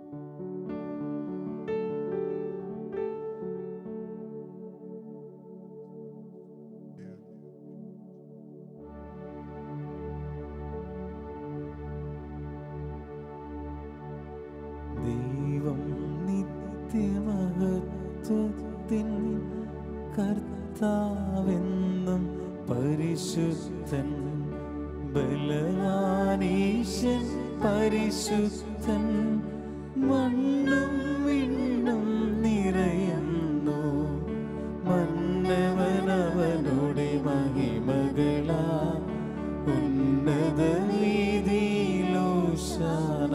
ദൈവം നിത്യമഹത്വത്തിൻ കർത്താവെന്നും പരിശുദ്ധൻ ബലവാനീശൻ പരിശുദ്ധൻ മണ്ണും വിണ്ണും നിറയുന്നു മന്നവനവനുടെ മഹിമകളാ ഉന്നത വീതിയിലോശാന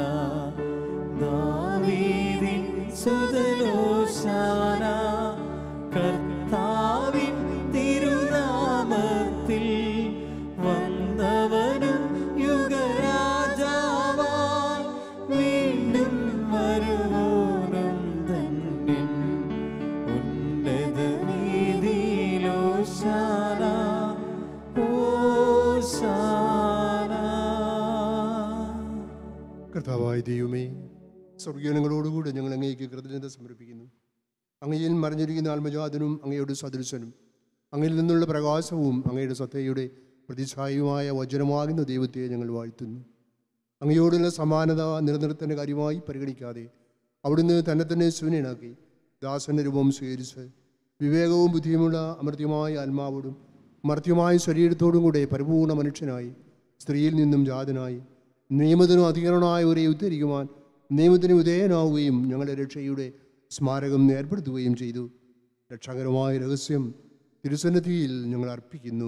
ദാവീദിൻ സുതലോശാന കർത്താവിൻ തിരുനാമത്തിൽ വന്നവനും യുഗരാജാവായി വീണ്ടും വരുവോനും തന്നിൻ ഉന്നത വീതിയിലോശാന ഓശാന കർത്താവായ ദൈവമേ സ്വർഗീയങ്ങളോടുകൂടി ഞങ്ങൾ അങ്ങേക്ക് കൃതജ്ഞത സമർപ്പിക്കുന്നു അങ്ങയിൽ മറിഞ്ഞിരിക്കുന്ന ആത്മജാതനും അങ്ങയുടെ സദൃശനും അങ്ങയിൽ നിന്നുള്ള പ്രകാശവും അങ്ങയുടെ സത്തയുടെ പ്രതിച്ഛായയുമായ വചനമാകുന്ന ദൈവത്തെ ഞങ്ങൾ വാഴ്ത്തുന്നു അങ്ങയോടുള്ള സമാനത നിലനിർത്തേണ്ട കാര്യമായി പരിഗണിക്കാതെ അവിടുന്ന് തന്നെ തന്നെ ശൂന്യനാക്കി ദാസന്റെ രൂപം സ്വീകരിച്ച് വിവേകവും ബുദ്ധിയുമുള്ള അമർത്യമായ ആത്മാവോടും മർത്യമായ ശരീരത്തോടും കൂടെ പരിപൂർണ മനുഷ്യനായി സ്ത്രീയിൽ നിന്നും ജാതനായി നിയമത്തിനും അധികരണമായ ഒരേ ഉദ്ധരിക്കുവാൻ നിയമത്തിന് വിധേയനാവുകയും ഞങ്ങളുടെ രക്ഷയുടെ സ്മാരകം ഏർപ്പെടുത്തുകയും ചെയ്തു രക്ഷാകരമായ രഹസ്യം തിരുസന്നിധിയിൽ ഞങ്ങൾ അർപ്പിക്കുന്നു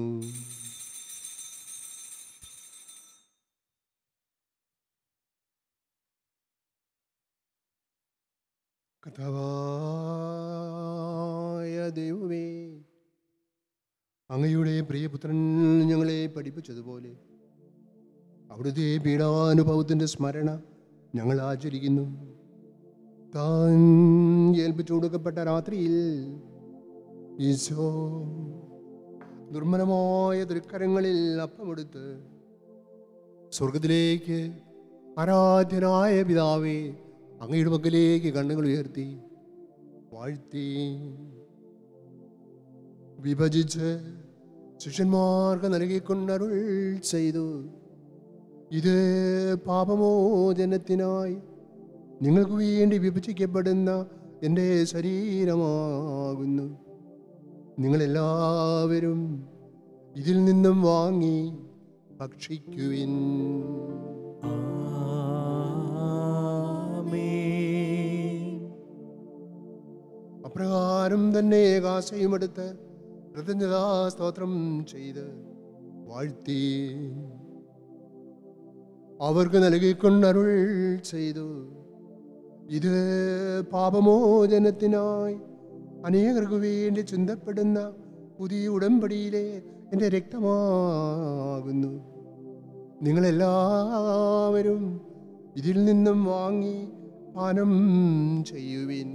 കഥാവായ ദൈവമേ അങ്ങയുടെ പ്രിയപുത്രൻ ഞങ്ങളെ പഠിപ്പിച്ചതുപോലെ അവിടുത്തെ പീഡാനുഭവത്തിൻ്റെ സ്മരണ ഞങ്ങൾ ആചരിക്കുന്നു താൻ ഏൽപ്പിച്ചു കൊടുക്കപ്പെട്ട രാത്രിയിൽ ഈശോ ദുർമലമായ തൃക്കരങ്ങളിൽ അപ്പമെടുത്ത് സ്വർഗത്തിലേക്ക് ആരാധ്യനായ പിതാവേ അങ്ങയുടെ പക്കലേക്ക് കണ്ണുകൾ ഉയർത്തി വാഴ്ത്തി വിഭജിച്ച് ശിഷ്യന്മാർക്ക് നൽകിക്കൊണ്ടരുൾ ചെയ്തു ഇത് പാപമോചനത്തിനായി നിങ്ങൾക്ക് വേണ്ടി വിഭജിക്കപ്പെടുന്ന എൻ്റെ ശരീരമാകുന്നു നിങ്ങളെല്ലാവരും ഇതിൽ നിന്നും വാങ്ങി ഭക്ഷിക്കുവിൻ ആമേൻ അപ്രകാരം തന്നെ കാശയും എടുത്ത് കൃതജ്ഞതാ സ്തോത്രം ചെയ്ത് വാഴ്ത്തി അവർക്ക് നൽകിക്കൊണ്ടരുൾ ചെയ്തു ഇത് പാപമോചനത്തിനായി അനേകർക്ക് വേണ്ടി ചിന്തപ്പെടുന്ന പുതിയ ഉടമ്പടിയിലെ എൻ്റെ രക്തമാകുന്നു നിങ്ങളെല്ലാവരും ഇതിൽ നിന്നും വാങ്ങി പാനം ചെയ്യുവിൻ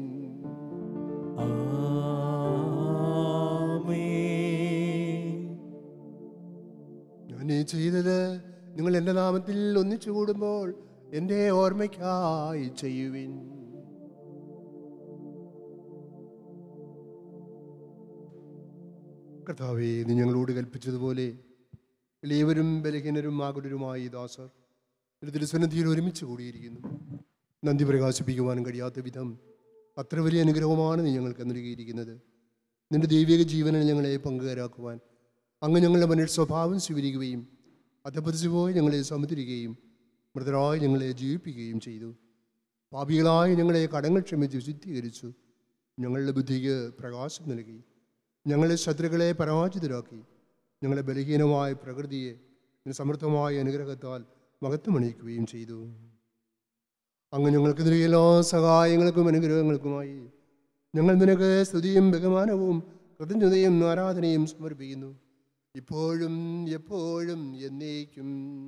ആമേൻ ഞാൻ ഈ ചെയ്തത് നിങ്ങൾ എൻ്റെ നാമത്തിൽ ഒന്നിച്ചു കൂടുമ്പോൾ എൻ്റെ ഓർമ്മയ്ക്കായി ചെയ്യുവിൻ കർത്താവേ നീ ഞങ്ങളോട് കൽപ്പിച്ചതുപോലെ എളിയവരും ബലഹീനരും ആകുലരുമായി ഈ ദാസർ ഒരു തിരുസന്നിധിയിൽ ഒരുമിച്ച് കൂടിയിരിക്കുന്നു നന്ദി പ്രകാശിപ്പിക്കുവാനും കഴിയാത്ത വിധം അത്ര വലിയ അനുഗ്രഹമാണ് നീ ഞങ്ങൾക്ക് നൽകിയിരിക്കുന്നത് നിന്റെ ദൈവിക ജീവനിൽ ഞങ്ങളെ പങ്കുകാരാക്കുവാൻ അങ്ങ് ഞങ്ങളുടെ മനുഷ്യ സ്വഭാവം സ്വീകരിക്കുകയും അധപതിച്ചു പോയി ഞങ്ങളെ സമുദ്രിക്കുകയും മൃതരായി ഞങ്ങളെ ജീവിപ്പിക്കുകയും ചെയ്തു പാപികളായി ഞങ്ങളെ കടങ്ങൾ ക്ഷമിച്ച് വിശുദ്ധീകരിച്ചു ഞങ്ങളുടെ ബുദ്ധിക്ക് പ്രകാശം നൽകി ഞങ്ങളെ ശത്രുക്കളെ പരാജിതരാക്കി ഞങ്ങളെ ബലഹീനമായ പ്രകൃതിയെ നിന്റെ സമൃദ്ധമായ അനുഗ്രഹത്താൽ മഹത്വമണിയിക്കുകയും ചെയ്തു അങ്ങ് ഞങ്ങൾക്ക് നൽകിയ എല്ലാ സഹായങ്ങൾക്കും അനുഗ്രഹങ്ങൾക്കുമായി ഞങ്ങൾ നിനക്ക് സ്തുതിയും ബഹുമാനവും കൃതജ്ഞതയും ആരാധനയും സമർപ്പിക്കുന്നു ഇപ്പോഴും എപ്പോഴും എന്നേക്കും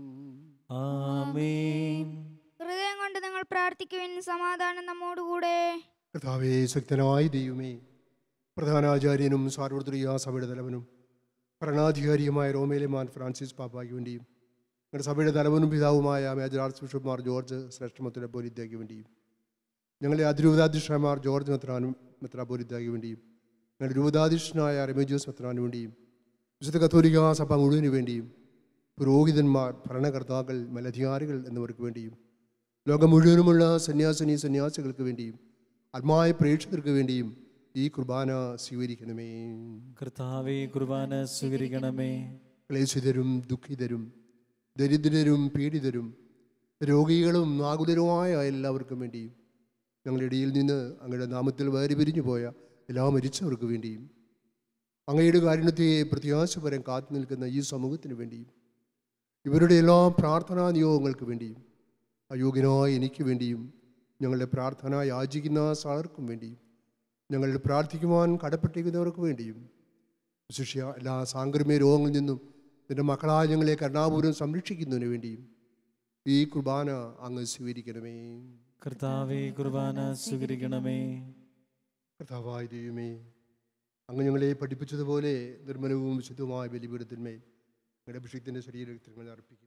ആമേൻ ഹൃദയം കൊണ്ട് നിങ്ങൾ പ്രാർത്ഥിക്കുവിൻ സമാധാനം നമ്മോടുകൂടെ കർത്താവേ ശക്തനായ ദൈവമേ പ്രധാനാചാര്യനും സാർവത്രിക സഭയുടെ തലവനും ഭരണാധികാരിയുമായ റോമേലെ മാൻ ഫ്രാൻസിസ് പാപ്പായ്ക്ക് വേണ്ടിയും ഞങ്ങളുടെ സഭയുടെ തലവനും പിതാവുമായ മേജർ ആർച്ച് ബിഷപ്പ്മാർ ജോർജ് ശ്രേഷ്ഠമത്തിലെ പോലിദ്യയ്ക്ക് വേണ്ടിയും ഞങ്ങളുടെ അതിരൂപതാധ്യക്ഷന്മാർ ജോർജ് മെത്രാനും മെത്രാപോലിദ്യയ്ക്ക് വേണ്ടിയും ഞങ്ങളുടെ രൂപതാധ്യക്ഷനായ റെമേജോസ് മെത്രാനു വേണ്ടിയും വിശുദ്ധ കത്തോലിക്ക സഭ മുഴുവന് വേണ്ടിയും പുരോഹിതന്മാർ ഭരണകർത്താക്കൾ മേലധികാരികൾ എന്നിവർക്ക് വേണ്ടിയും ലോകം മുഴുവനുമുള്ള സന്യാസിനി സന്യാസികൾക്ക് വേണ്ടിയും ആത്മായ പ്രേക്ഷകർക്ക് വേണ്ടിയും ഈ കുർബാന സ്വീകരിക്കണമേ കർത്താവേ കുർബാന സ്വീകരിക്കണമേ ക്ലേശിതരും ദുഃഖിതരും ദരിദ്രരും പീഡിതരും രോഗികളും ആകുലരുമായ എല്ലാവർക്കും വേണ്ടിയും ഞങ്ങളുടെ ഇടയിൽ നിന്ന് അങ്ങയുടെ നാമത്തിൽ വേറി പിരിഞ്ഞു പോയ എല്ലാ മരിച്ചവർക്ക് വേണ്ടിയും അങ്ങയുടെ കാരുണ്യത്തെ പ്രത്യാശപരം കാത്തു നിൽക്കുന്ന ഈ സമൂഹത്തിന് വേണ്ടിയും ഇവരുടെ എല്ലാ പ്രാർത്ഥനാ നിയോഗങ്ങൾക്ക് വേണ്ടിയും അയോഗ്യനായ എനിക്ക് വേണ്ടിയും ഞങ്ങളുടെ പ്രാർത്ഥന യാചിക്കുന്ന സാർക്കും വേണ്ടിയും ഞങ്ങളുടെ പ്രാർത്ഥിക്കുവാൻ കടപ്പെട്ടിരിക്കുന്നവർക്ക് വേണ്ടിയും ശിഷ്യ എല്ലാ സാംക്രമിക രോഗങ്ങളിൽ നിന്നും നിന്റെ മക്കളായ ഞങ്ങളെ കരുണാപൂർവ്വം സംരക്ഷിക്കുന്നതിന് വേണ്ടിയും ഈ കുർബാന അങ്ങ് സ്വീകരിക്കണമേ കർത്താവേ കുർബാന സ്വീകരിക്കണമേ കർത്താവായ ദൈവമേ അങ്ങ് ഞങ്ങളെ പഠിപ്പിച്ചതുപോലെ നിർമ്മലവും വിശുദ്ധവുമായ ബലിപീഠത്തിന്മേൽ ഞങ്ങളുടെ അഭിഷേകത്തിൻ്റെ ശരീരങ്ങൾ അർപ്പിക്കുന്നു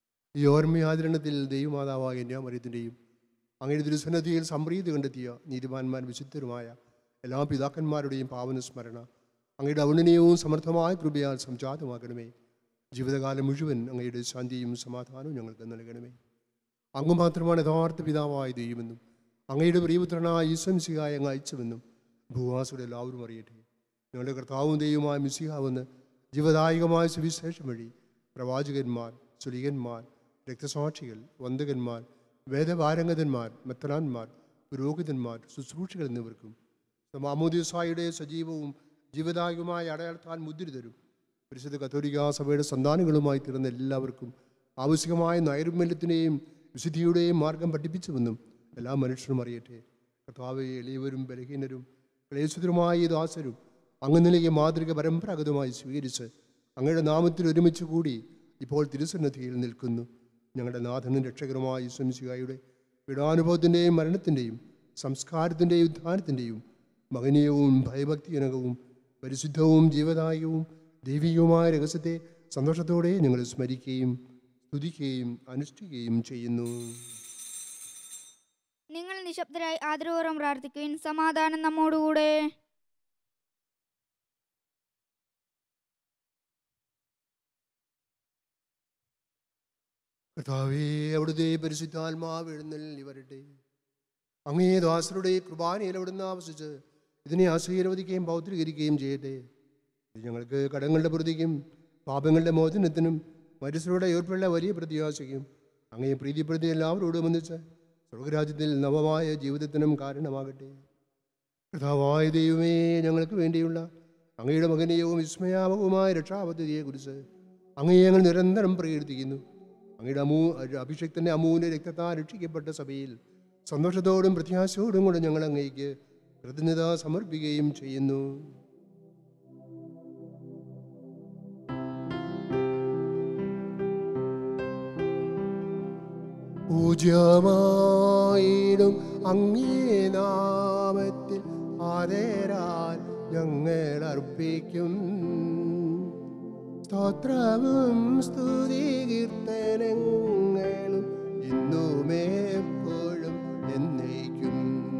ഈ ഓർമ്മയാചരണത്തിൽ ദൈവമാതാവായ എന്യാമറിയത്തിൻ്റെയും അങ്ങയുടെ ദുരുസന്നതിയിൽ സംപ്രീതി കണ്ടെത്തിയ നീതിമാന്മാർ വിശുദ്ധരുമായ എല്ലാ പിതാക്കന്മാരുടെയും പാവന സ്മരണ അങ്ങയുടെ ഔന്നനീയവും സമർത്ഥമായ കൃപയാൽ സംജാതമാക്കണമേ ജീവിതകാലം മുഴുവൻ അങ്ങയുടെ ശാന്തിയും സമാധാനവും ഞങ്ങൾക്ക് നൽകണമേ അങ്ങ് മാത്രമാണ് യഥാർത്ഥ പിതാവായ ദൈവമെന്നും അങ്ങയുടെ പ്രിയപുത്രനായ ഈശ്വംസികായ അങ്ങ് അയച്ചുവെന്നും ഭൂവാസിയുടെ എല്ലാവരും അറിയട്ടെ ഞങ്ങളുടെ കർത്താവും ദൈവമായ മിസിഹാവെന്ന് ജീവദായകമായ സുവിശേഷം വഴി പ്രവാചകന്മാർ സുലികന്മാർ രക്തസാക്ഷികൾ വന്ദകന്മാർ വേദപാരംഗതന്മാർ മെത്തനാന്മാർ പുരോഹിതന്മാർ ശുശ്രൂഷകൾ എന്നിവർക്കും മാമോദിസായുടെ സജീവവും ജീവദായകമായ അടയാളത്താൽ മുദ്രിതരും പരിശുദ്ധ കത്തോലിക്ക സഭയുടെ സന്താനങ്ങളുമായി തീർന്ന എല്ലാവർക്കും ആവശ്യമായ നൈർമല്യത്തിൻ്റെയും വിശുദ്ധിയുടെയും മാർഗം പഠിപ്പിച്ചുവെന്നും എല്ലാ മനുഷ്യരും അറിയട്ടെ കർത്താവ് എളിയവരും ബലഹീനരും ക്ലേശിതരുമായ ഈ ദാസരും അങ്ങ് നൽകിയ മാതൃക പരമ്പരാഗതമായി സ്വീകരിച്ച് അങ്ങയുടെ നാമത്തിൽ ഒരുമിച്ച് കൂടി ഇപ്പോൾ തിരുസന്നധിയിൽ നിൽക്കുന്നു ഞങ്ങളുടെ നാഥനും രക്ഷകരുമായ സ്വംശികായുടെ പീഡാനുഭവത്തിൻ്റെയും മരണത്തിൻ്റെയും സംസ്കാരത്തിൻ്റെയും ഉദ്ധാനത്തിൻ്റെയും മഹനീയവും ഭയഭക്തിജനകവും പരിശുദ്ധവും ജീവദായകവും ദൈവികവുമായ രഹസ്യത്തെ സന്തോഷത്തോടെ ഞങ്ങൾ സ്മരിക്കുകയും സ്തുതിക്കുകയും അനുഷ്ഠിക്കുകയും ചെയ്യുന്നു നിങ്ങൾ നിശബ്ദരായി ആദരപൂർവ്വം പ്രാർത്ഥിക്കുവിൻ സമാധാനം നമ്മോടുകൂടെ കർത്താവേ അവിടുത്തെ പരിശുദ്ധാത്മാവ് എഴുന്നള്ളി വരട്ടെ അങ്ങേ ദാസരുടെ കുർബാനയിൽ അവിടുന്ന് ആവശ്യിച്ച് ഇതിനെ ആശീർവദിക്കുകയും പൗത്രീകരിക്കുകയും ചെയ്യട്ടെ ഇത് ഞങ്ങൾക്ക് കടങ്ങളുടെ പ്രതിക്കും പാപങ്ങളുടെ മോചനത്തിനും മനുഷ്യരുടെ ഏർപ്പുള്ള വലിയ പ്രത്യാശയ്ക്കും അങ്ങേ പ്രീതിപ്പെടുത്തി എല്ലാവരോടും ഒന്നിച്ച് സ്വർഗരാജ്യത്തിൽ നവമായ ജീവിതത്തിനും കാരണമാകട്ടെ കഥാവായ ദൈവമേ ഞങ്ങൾക്ക് വേണ്ടിയുള്ള അങ്ങയുടെ മകനീയവും വിസ്മയാവകവുമായ രക്ഷാപദ്ധതിയെക്കുറിച്ച് അങ്ങയെ ഞങ്ങൾ നിരന്തരം പ്രകീർത്തിക്കുന്നു അങ്ങയുടെ അമൂ അഭിഷക്തന്റെ അമൂന്റെ രക്തത്താൽ രക്ഷിക്കപ്പെട്ട സഭയിൽ സന്തോഷത്തോടും പ്രത്യാശയോടും കൂടെ ഞങ്ങൾ അങ്ങേക്ക് കൃതജ്ഞത സമർപ്പിക്കുകയും ചെയ്യുന്നു പൂജ്യമായിടും അങ്ങേ നാമത്തിൽ ആദരാൽ ഞങ്ങൾ അർപ്പിക്കും സ്തോത്രവും സ്തുതി കീർത്തനങ്ങളും ഇന്നുമേ എപ്പോഴും എന്നേക്കും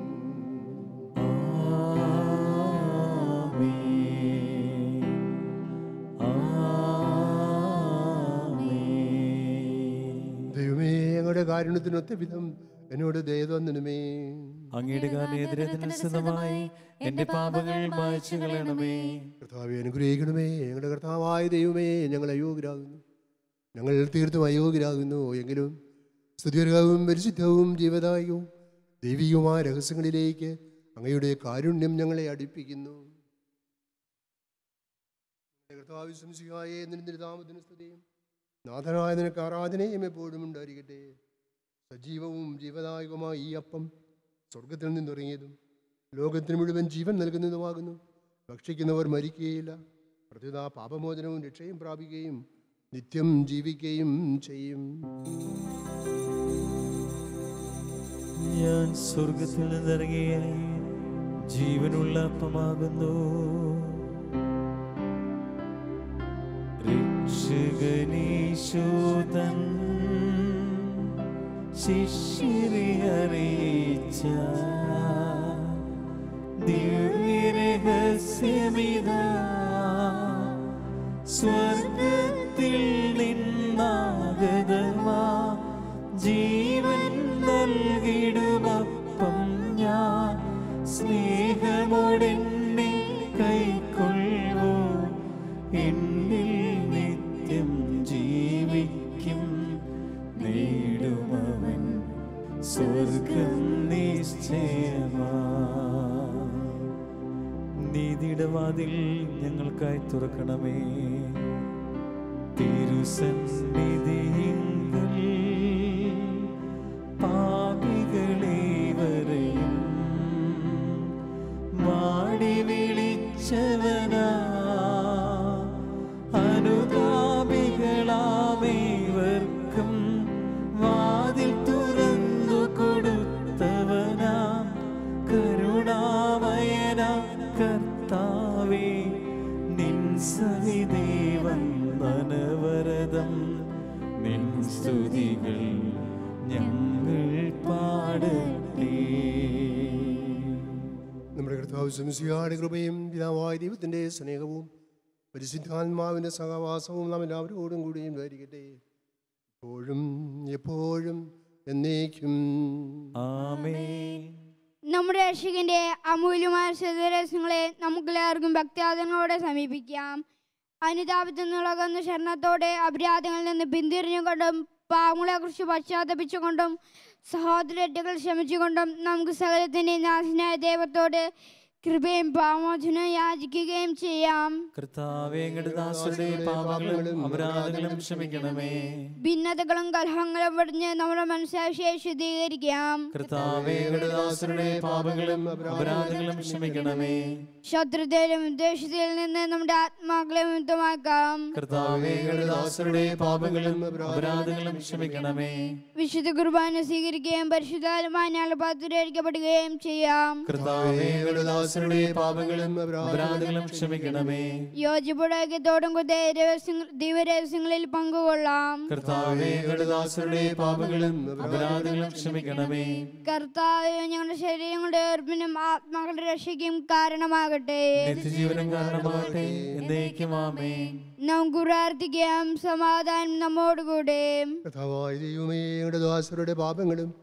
ദൈവമേ ഞങ്ങളുടെ കാരുണ്യത്തിനൊത്ത വിധം എന്നോട് ദയതോന്നണമേ അങ്ങയുടെ കാരണേതരത്തിനനുസൃതമായി എന്റെ പാപങ്ങൾ മായ്ച്ചു കളയണമേ കർത്താവെ അനുഗ്രഹിക്കണമേ ഞങ്ങളുടെ കർത്താവായ ദൈവമേ ഞങ്ങൾ അയോഗ്യരാകുന്നു ഞങ്ങൾ തീർത്തും അയോഗ്യരാകുന്നു എങ്കിലും സ്തുതികരവും പരിശുദ്ധവും ജീവദായകവും ദൈവികവുമായ രഹസ്യങ്ങളിലേക്ക് അങ്ങയുടെ കാരുണ്യം ഞങ്ങളെ അടുപ്പിക്കുന്നു ഞങ്ങളുടെ കർത്താവ് സംശയായ നിരന്തരതാമത്തിന് സ്തുതിയും നാഥനായ നിനക്ക് ആരാധനയും എപ്പോഴും ഉണ്ടായിരിക്കട്ടെ സജീവവും ജീവദായകവുമായ ഈ അപ്പം സ്വർഗത്തിൽ നിന്നിറങ്ങിയതും ലോകത്തിന് മുഴുവൻ ജീവൻ നൽകുന്നതുമാകുന്നു ഭക്ഷിക്കുന്നവർ മരിക്കുകയില്ല പ്രത്യുത പാപമോചനവും രക്ഷയും പ്രാപിക്കുകയും നിത്യം ജീവിക്കുകയും ചെയ്യും ഞാൻ സ്വർഗത്തിൽ നിന്നിറങ്ങിയ ജീവനുള്ള അപ്പമാകുന്നു രക്ഷകനീശോദൻ ശിഷ്യരെ അറിയിച്ച ദിവ്യരഹസ്യമിതാ സ്വർഗത്തിൽ നിന്നാഗതമാ ജീവൻ നൽകിടുമപ്പം ഞാൻ സ്നേഹമോടെന്നെ കൈക്കൊള്ളൂ എന്നിൽ നിത്യം ജീവിക്കും നേടുമവൻ സ്വർഗം നിശ്ചയമാ നീതിയുടെ വാതിൽ ഞങ്ങൾക്കായി തുറക്കണമേ തിരുസന്നിധിയിങ്കൽ പാപികളേവരെയും മാടി വിളിച്ചവനാ അനുതാപികളാമേവർക്കും വാതിൽ തുറന്നു കൊടുത്തവനാ കരുണാമയന കർത്താവേ നിൻ സവിദേവൻ മനവരതം നിൻ സ്തുതികൾ ഞങ്ങൾ പാടട്ടെ നമ്മുടെ കർത്താവ് സംസിയാട് കൃപയും പിതാവായ ദൈവത്തിൻ്റെ സ്നേഹവും പരിശുദ്ധാത്മാവിൻ്റെ സഹവാസവും നാം എല്ലാവരോടും കൂടിയും ഉണ്ടായിരിക്കട്ടെ എപ്പോഴും എപ്പോഴും എന്നേക്കും ആമേൻ നമ്മുടെ രക്ഷകന്റെ അമൂല്യമായ സദരസങ്ങളെ നമുക്കെല്ലാവർക്കും ഭക്തിയാദങ്ങളോടെ സമീപിക്കാം അനുതാപത്തിൽ നിന്നുളകുന്ന ശരണത്തോടെ അപരാധങ്ങളിൽ നിന്ന് പിന്തിരിഞ്ഞുകൊണ്ടും പാവങ്ങളെക്കുറിച്ച് പശ്ചാത്തപിച്ചുകൊണ്ടും സഹോദരറ്റകൾ ക്ഷമിച്ചുകൊണ്ടും നമുക്ക് സകലത്തിൻ്റെ നാശനായ ദൈവത്തോട് കൃപയും പാമോചനം യാചിക്കുകയും ചെയ്യാം കർത്താവേ അങ്ങയുടെ ദാസരുടെ പാപങ്ങളും അപരാധങ്ങളും ക്ഷമിക്കണമേ ഭിന്നതകളും കലഹങ്ങളും വെടിഞ്ഞ് നമ്മുടെ മനസ്സാക്ഷിയെ ശുദ്ധീകരിക്കാം കർത്താവേ അങ്ങയുടെ ദാസരുടെ പാപങ്ങളും അപരാധങ്ങളും ക്ഷമിക്കണമേ ശത്രുതയിലും ഉദ്ദേശത്തിൽ നിന്ന് നമ്മുടെ ആത്മാക്കളെ മുക്തമാക്കാം കർത്താവേ അങ്ങയുടെ ദാസരുടെ പാപങ്ങളും അപരാധങ്ങളും ക്ഷമിക്കണമേ വിശുദ്ധ കുർബാന സ്വീകരിക്കുകയും പരിശുദ്ധാത്മാനാൽ പാത്രരിക്കപ്പെടുകയും ചെയ്യാം കർത്താവേ അങ്ങയുടെ ദാസരുടെ പാപങ്ങളും അപരാധങ്ങളും ക്ഷമിക്കണമേ യോജിപ്പുടക്കത്തോടും കൂടെ ദിവരഹസ്യങ്ങളിൽ പങ്കുകൊള്ളാം കർത്താവേ അങ്ങയുടെ ദാസരുടെ പാപങ്ങളും അപരാധങ്ങളും ക്ഷമിക്കണമേ കർത്താവ് ഞങ്ങളുടെ ശരീരങ്ങളുടെ ഏർപ്പിനും ആത്മാക്കളുടെ രക്ഷയ്ക്കും കാരണമാകട്ടെ നിത്യജീവനം കാരണമാകട്ടെ എന്നേക്കും ആമേൻ നമുക്ക് പ്രാർത്ഥിക്കാം സമാധാനം നമ്മോടുകൂടെ കഥാവായ ദൈവമേ ഞങ്ങളുടെ ദാസരുടെ പാപങ്ങളും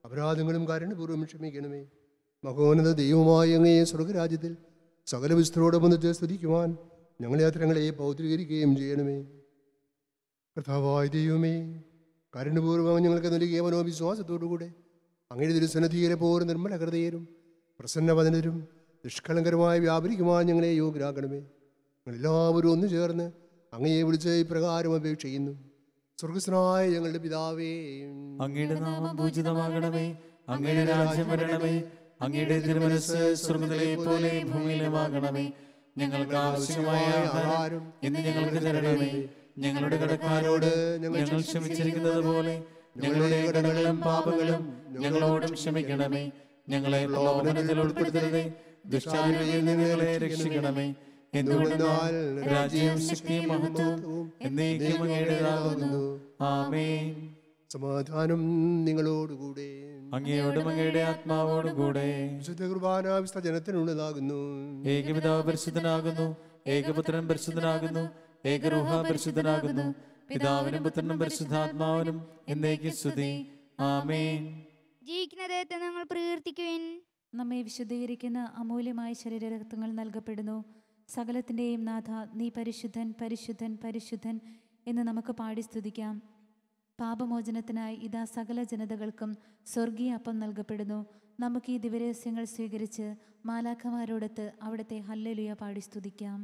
അപരാധങ്ങളും കാരണപൂർവ്വം ക്ഷമിക്കണമേ മഹോന്നത ദൈവമായ അങ്ങയെ സ്വർഗരാജ്യത്തിൽ സകല വിസ്തരോടൊന്നിച്ച് സ്തുതിക്കുവാൻ ഞങ്ങളെ അത്തരങ്ങളെ പൗത്രീകരിക്കുകയും ചെയ്യണമേ കർത്താവായ ദൈവമേ കാരുണ്യപൂർവ്വം ഞങ്ങൾക്ക് നൽകിയ മനോവിശ്വാസത്തോടുകൂടെ അങ്ങയുടെ തിരുസന്നധിയിലെ പോലും നിർമ്മല ഹൃദയരും പ്രസന്നവദനരും നിഷ്കളങ്കരമായി വ്യാപരിക്കുവാൻ ഞങ്ങളെ യോഗ്യരാക്കണമേ ഞങ്ങളെല്ലാവരും ഒന്നു ചേർന്ന് അങ്ങയെ വിളിച്ച് ഇപ്രകാരം അപേക്ഷിക്കുന്നു സ്വർഗസ്വനായ ഞങ്ങളുടെ പിതാവേ അങ്ങയുടെ നാമം പൂജിതമാകണമേ അങ്ങയുടെ രാജ്യം വരണമേ അങ്ങയുടെ തിരുമനസ് സ്വർഗത്തിലെ പോലെ ഭൂമിയിലുമാകണമേ ഞങ്ങൾക്ക് ആവശ്യമായ ആഹാരം ഇന്ന് ഞങ്ങൾക്ക് തരണമേ ഞങ്ങളുടെ കടക്കാരോട് ഞങ്ങൾ ക്ഷമിച്ചിരിക്കുന്നത് പോലെ ഞങ്ങളുടെ കടകളും പാപങ്ങളും ഞങ്ങളോടും ക്ഷമിക്കണമേ ഞങ്ങളെ പ്രലോഭനത്തിൽ ഉൾപ്പെടുത്തരുതേ ദുഷ്ടാനുവിൽ നിന്ന് ഞങ്ങളെ രക്ഷിക്കണമേ എന്തുകൊണ്ടെന്നാൽ രാജ്യവും ശക്തിയും മഹത്വവും എന്നേക്കും അങ്ങയുടേതാകുന്നു ആമേൻ സമാധാനം നിങ്ങളോടുകൂടെ അങ്ങയോടും അങ്ങയുടെ ആത്മാവോടും കൂടെ വിശുദ്ധ കുർബാന വിസ്ത ജനത്തിനുള്ളതാകുന്നു ഏകപിതാവ് പരിശുദ്ധനാകുന്നു ഏകപുത്രൻ പരിശുദ്ധനാകുന്നു ഏകരൂഹ പരിശുദ്ധനാകുന്നു പിതാവിനും പുത്രനും പരിശുദ്ധാത്മാവിനും എന്നേക്ക് സ്തുതി ആമേൻ ജീവിക്കുന്ന ദൈവത്തെ ഞങ്ങൾ പ്രകീർത്തിക്കുവിൻ നമ്മെ വിശുദ്ധീകരിക്കുന്ന അമൂല്യമായ ശരീരരക്തങ്ങൾ നൽകപ്പെടുന്നു സകലത്തിൻ്റെയും നാഥ നീ പരിശുദ്ധൻ പരിശുദ്ധൻ പരിശുദ്ധൻ എന്ന് നമുക്ക് പാടി സ്തുതിക്കാം പാപമോചനത്തിനായി ഇതാ സകല ജനതകൾക്കും സ്വർഗീയ അപ്പം നൽകപ്പെടുന്നു നമുക്ക് ഈ ദിവരഹസ്യങ്ങൾ സ്വീകരിച്ച് മാലാഖമാരോടൊത്ത് അവിടുത്തെ ഹല്ലലുയ പാടി സ്തുതിക്കാം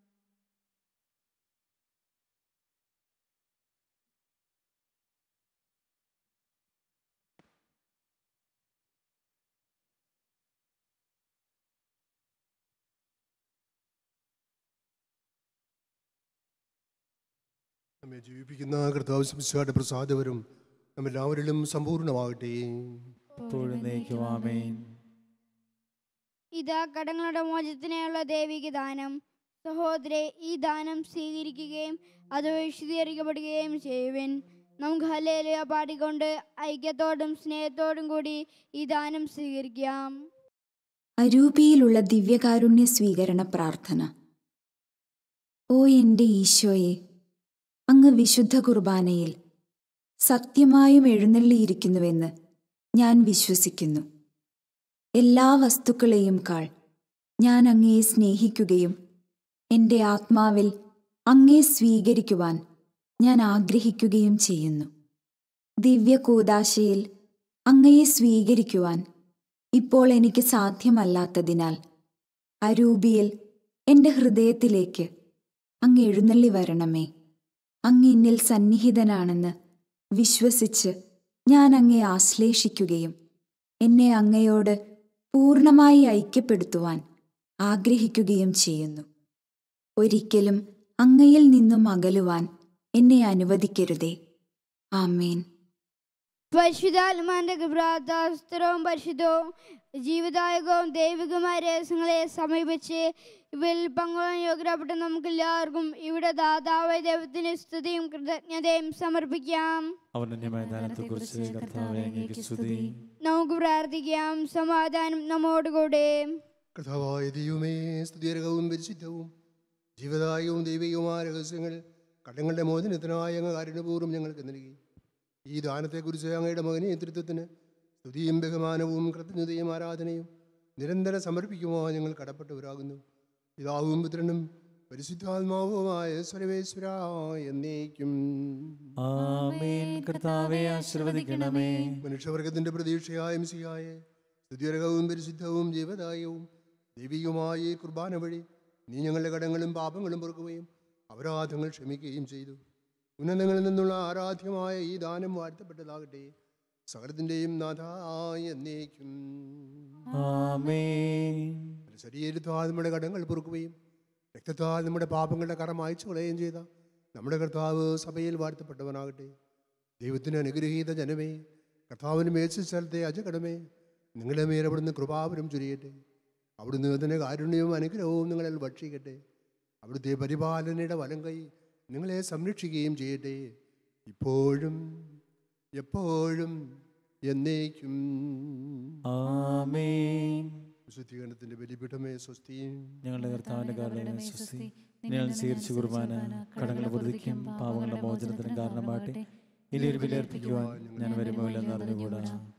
നമ്മെ ജീവിപ്പിക്കുന്ന കർത്താവ് സംസ്കാരുടെ പ്രസാദവരും നമ്മെല്ലാവരിലും സമ്പൂർണ്ണമാകട്ടെ എപ്പോഴും നയിക്കും ആമേൻ ഇതാ കടങ്ങളുടെ മോചനത്തിനുള്ള ദൈവിക ദാനം സഹോദരെ ഈ ദാനം സ്വീകരിക്കുകയും അത് വിശദീകരിക്കപ്പെടുകയും ചെയ്യുവിൻ നമുക്ക് ഹലേലിയ പാടിക്കൊണ്ട് ഐക്യത്തോടും സ്നേഹത്തോടും കൂടി ഈ ദാനം സ്വീകരിക്കാം അരൂപിയിലുള്ള ദിവ്യകാരുണ്യ സ്വീകരണ പ്രാർത്ഥന ഓ എൻ്റെ ഈശോയെ അങ്ങ് വിശുദ്ധ കുർബാനയിൽ സത്യമായും എഴുന്നള്ളിയിരിക്കുന്നുവെന്ന് ഞാൻ വിശ്വസിക്കുന്നു എല്ലാ വസ്തുക്കളെയും കാൾ ഞാൻ അങ്ങയെ സ്നേഹിക്കുകയും എൻ്റെ ആത്മാവിൽ അങ്ങയെ സ്വീകരിക്കുവാൻ ഞാൻ ആഗ്രഹിക്കുകയും ചെയ്യുന്നു ദിവ്യകൂദാശയിൽ അങ്ങയെ സ്വീകരിക്കുവാൻ ഇപ്പോൾ എനിക്ക് സാധ്യമല്ലാത്തതിനാൽ അരൂപിയിൽ എൻ്റെ ഹൃദയത്തിലേക്ക് അങ്ങ് എഴുന്നള്ളി വരണമേ അങ്ങ് എന്നിൽ സന്നിഹിതനാണെന്ന് വിശ്വസിച്ച് ഞാൻ അങ്ങയെ ആശ്ലേഷിക്കുകയും എന്നെ അങ്ങയോട് പൂർണ്ണമായി ഐക്യപ്പെടുത്തുവാൻ ആഗ്രഹിക്കുകയും ചെയ്യുന്നു ഒരിക്കലും അങ്ങയിൽ നിന്നും അകലുവാൻ എന്നെ അനുവദിക്കരുതേ ആമേൻ പരിശുദ്ധാത്മാന്റെ പ്രാർത്ഥാസ്ത്രവും പരിശുദ്ധവും ജീവിതായകവും ദൈവികമായ രഹസ്യങ്ങളെ സമീപിച്ച് ഇവയിൽ പങ്കുവാൻ യോഗ്യപ്പെട്ട നമുക്ക് എല്ലാവർക്കും ഇവിടെ ദാതാവായ ദൈവത്തിന് സ്തുതിയും കൃതജ്ഞതയും സമർപ്പിക്കാം അവന്റെ മൈതാനത്തെക്കുറിച്ച് കർത്താവെ അങ്ങേക്ക് സ്തുതി നമുക്ക് പ്രാർത്ഥിക്കാം സമാധാനം നമ്മോടുകൂടെ കർത്താവായ ദൈവമേ സ്തുതിയരകവും പരിശുദ്ധവും ജീവദായകവും ദൈവികവുമായ രഹസ്യങ്ങൾ കടങ്ങളുടെ മോചനത്തിനായ അങ്ങ് കാരുണ്യപൂർവ്വം ഞങ്ങൾക്ക് നൽകി ഈ ദാനത്തെക്കുറിച്ച് അങ്ങയുടെ മകനെ നേതൃത്വത്തിന് സ്തുതിയും ബഹുമാനവും കൃതജ്ഞതയും ആരാധനയും നിരന്തരം സമർപ്പിക്കുവാൻ ഞങ്ങൾ കടപ്പെട്ടവരാകുന്നു പിതാവും പുത്രനും പരിശുദ്ധാത്മാവുമായ സർവേശ്വര എന്നേക്കും ആമേൻ കർത്താവെ ആശീർവദിക്കണമേ മനുഷ്യവർഗത്തിന്റെ പ്രതീക്ഷയായ മിസിയായ സ്തുതിയരകവും പരിശുദ്ധവും ജീവദായവും ദൈവികവുമായ ഈ കുർബാന വഴി നീ ഞങ്ങളുടെ കടങ്ങളും പാപങ്ങളും പൊറുക്കുകയും അപരാധങ്ങൾ ക്ഷമിക്കുകയും ചെയ്തു ഉന്നതങ്ങളിൽ നിന്നുള്ള ആരാധ്യമായ ഈ ദാനം വാഴ്ത്തപ്പെട്ടതാകട്ടെ സകലത്തിൻ്റെയും നാഥായ എന്നേക്കും ആമേൻ ശരീരത്താൽ നമ്മുടെ കടങ്ങൾ പൊറുക്കുകയും രക്തത്താൽ നമ്മുടെ പാപങ്ങളുടെ കറ മായ്ച്ചു കളയുകയും ചെയ്ത നമ്മുടെ കർത്താവ് സഭയിൽ വാഴ്ത്തപ്പെട്ടവനാകട്ടെ ദൈവത്തിന് അനുഗ്രഹീത ജനമേ കർത്താവിന് മേച്ച സ്ഥലത്തെ അജകടമേ നിങ്ങളുടെ മേൽ അവിടുന്ന് കൃപാവരം ചുരിയട്ടെ അവിടുന്ന് അതിന് കാരുണ്യവും അനുഗ്രഹവും നിങ്ങളിൽ ഭക്ഷിക്കട്ടെ അവിടുത്തെ പരിപാലനയുടെ വലം കൈ നിങ്ങളെ സംരക്ഷിക്കുകയും ചെയ്യട്ടെ ഇപ്പോഴും എപ്പോഴും എന്നേക്കും ആമേൻ വിശുദ്ധീകരണത്തിന്റെ ബലിപീഠമേ സ്വസ്തിയും ഞങ്ങളുടെ കർത്താവിന്റെ കാരണമേ സ്വസ്തി ഞങ്ങൾ സ്വീകരിച്ച കുർബാന കടങ്ങളുടെ വൃദ്ധിക്കും പാവങ്ങളുടെ മോചനത്തിനും കാരണമാകട്ടെ ഇനി ഒരു ബലിയർപ്പിക്കുവാൻ ഞാൻ വരുമോ ഇല്ലെന്ന് അറിഞ്ഞുകൂടാ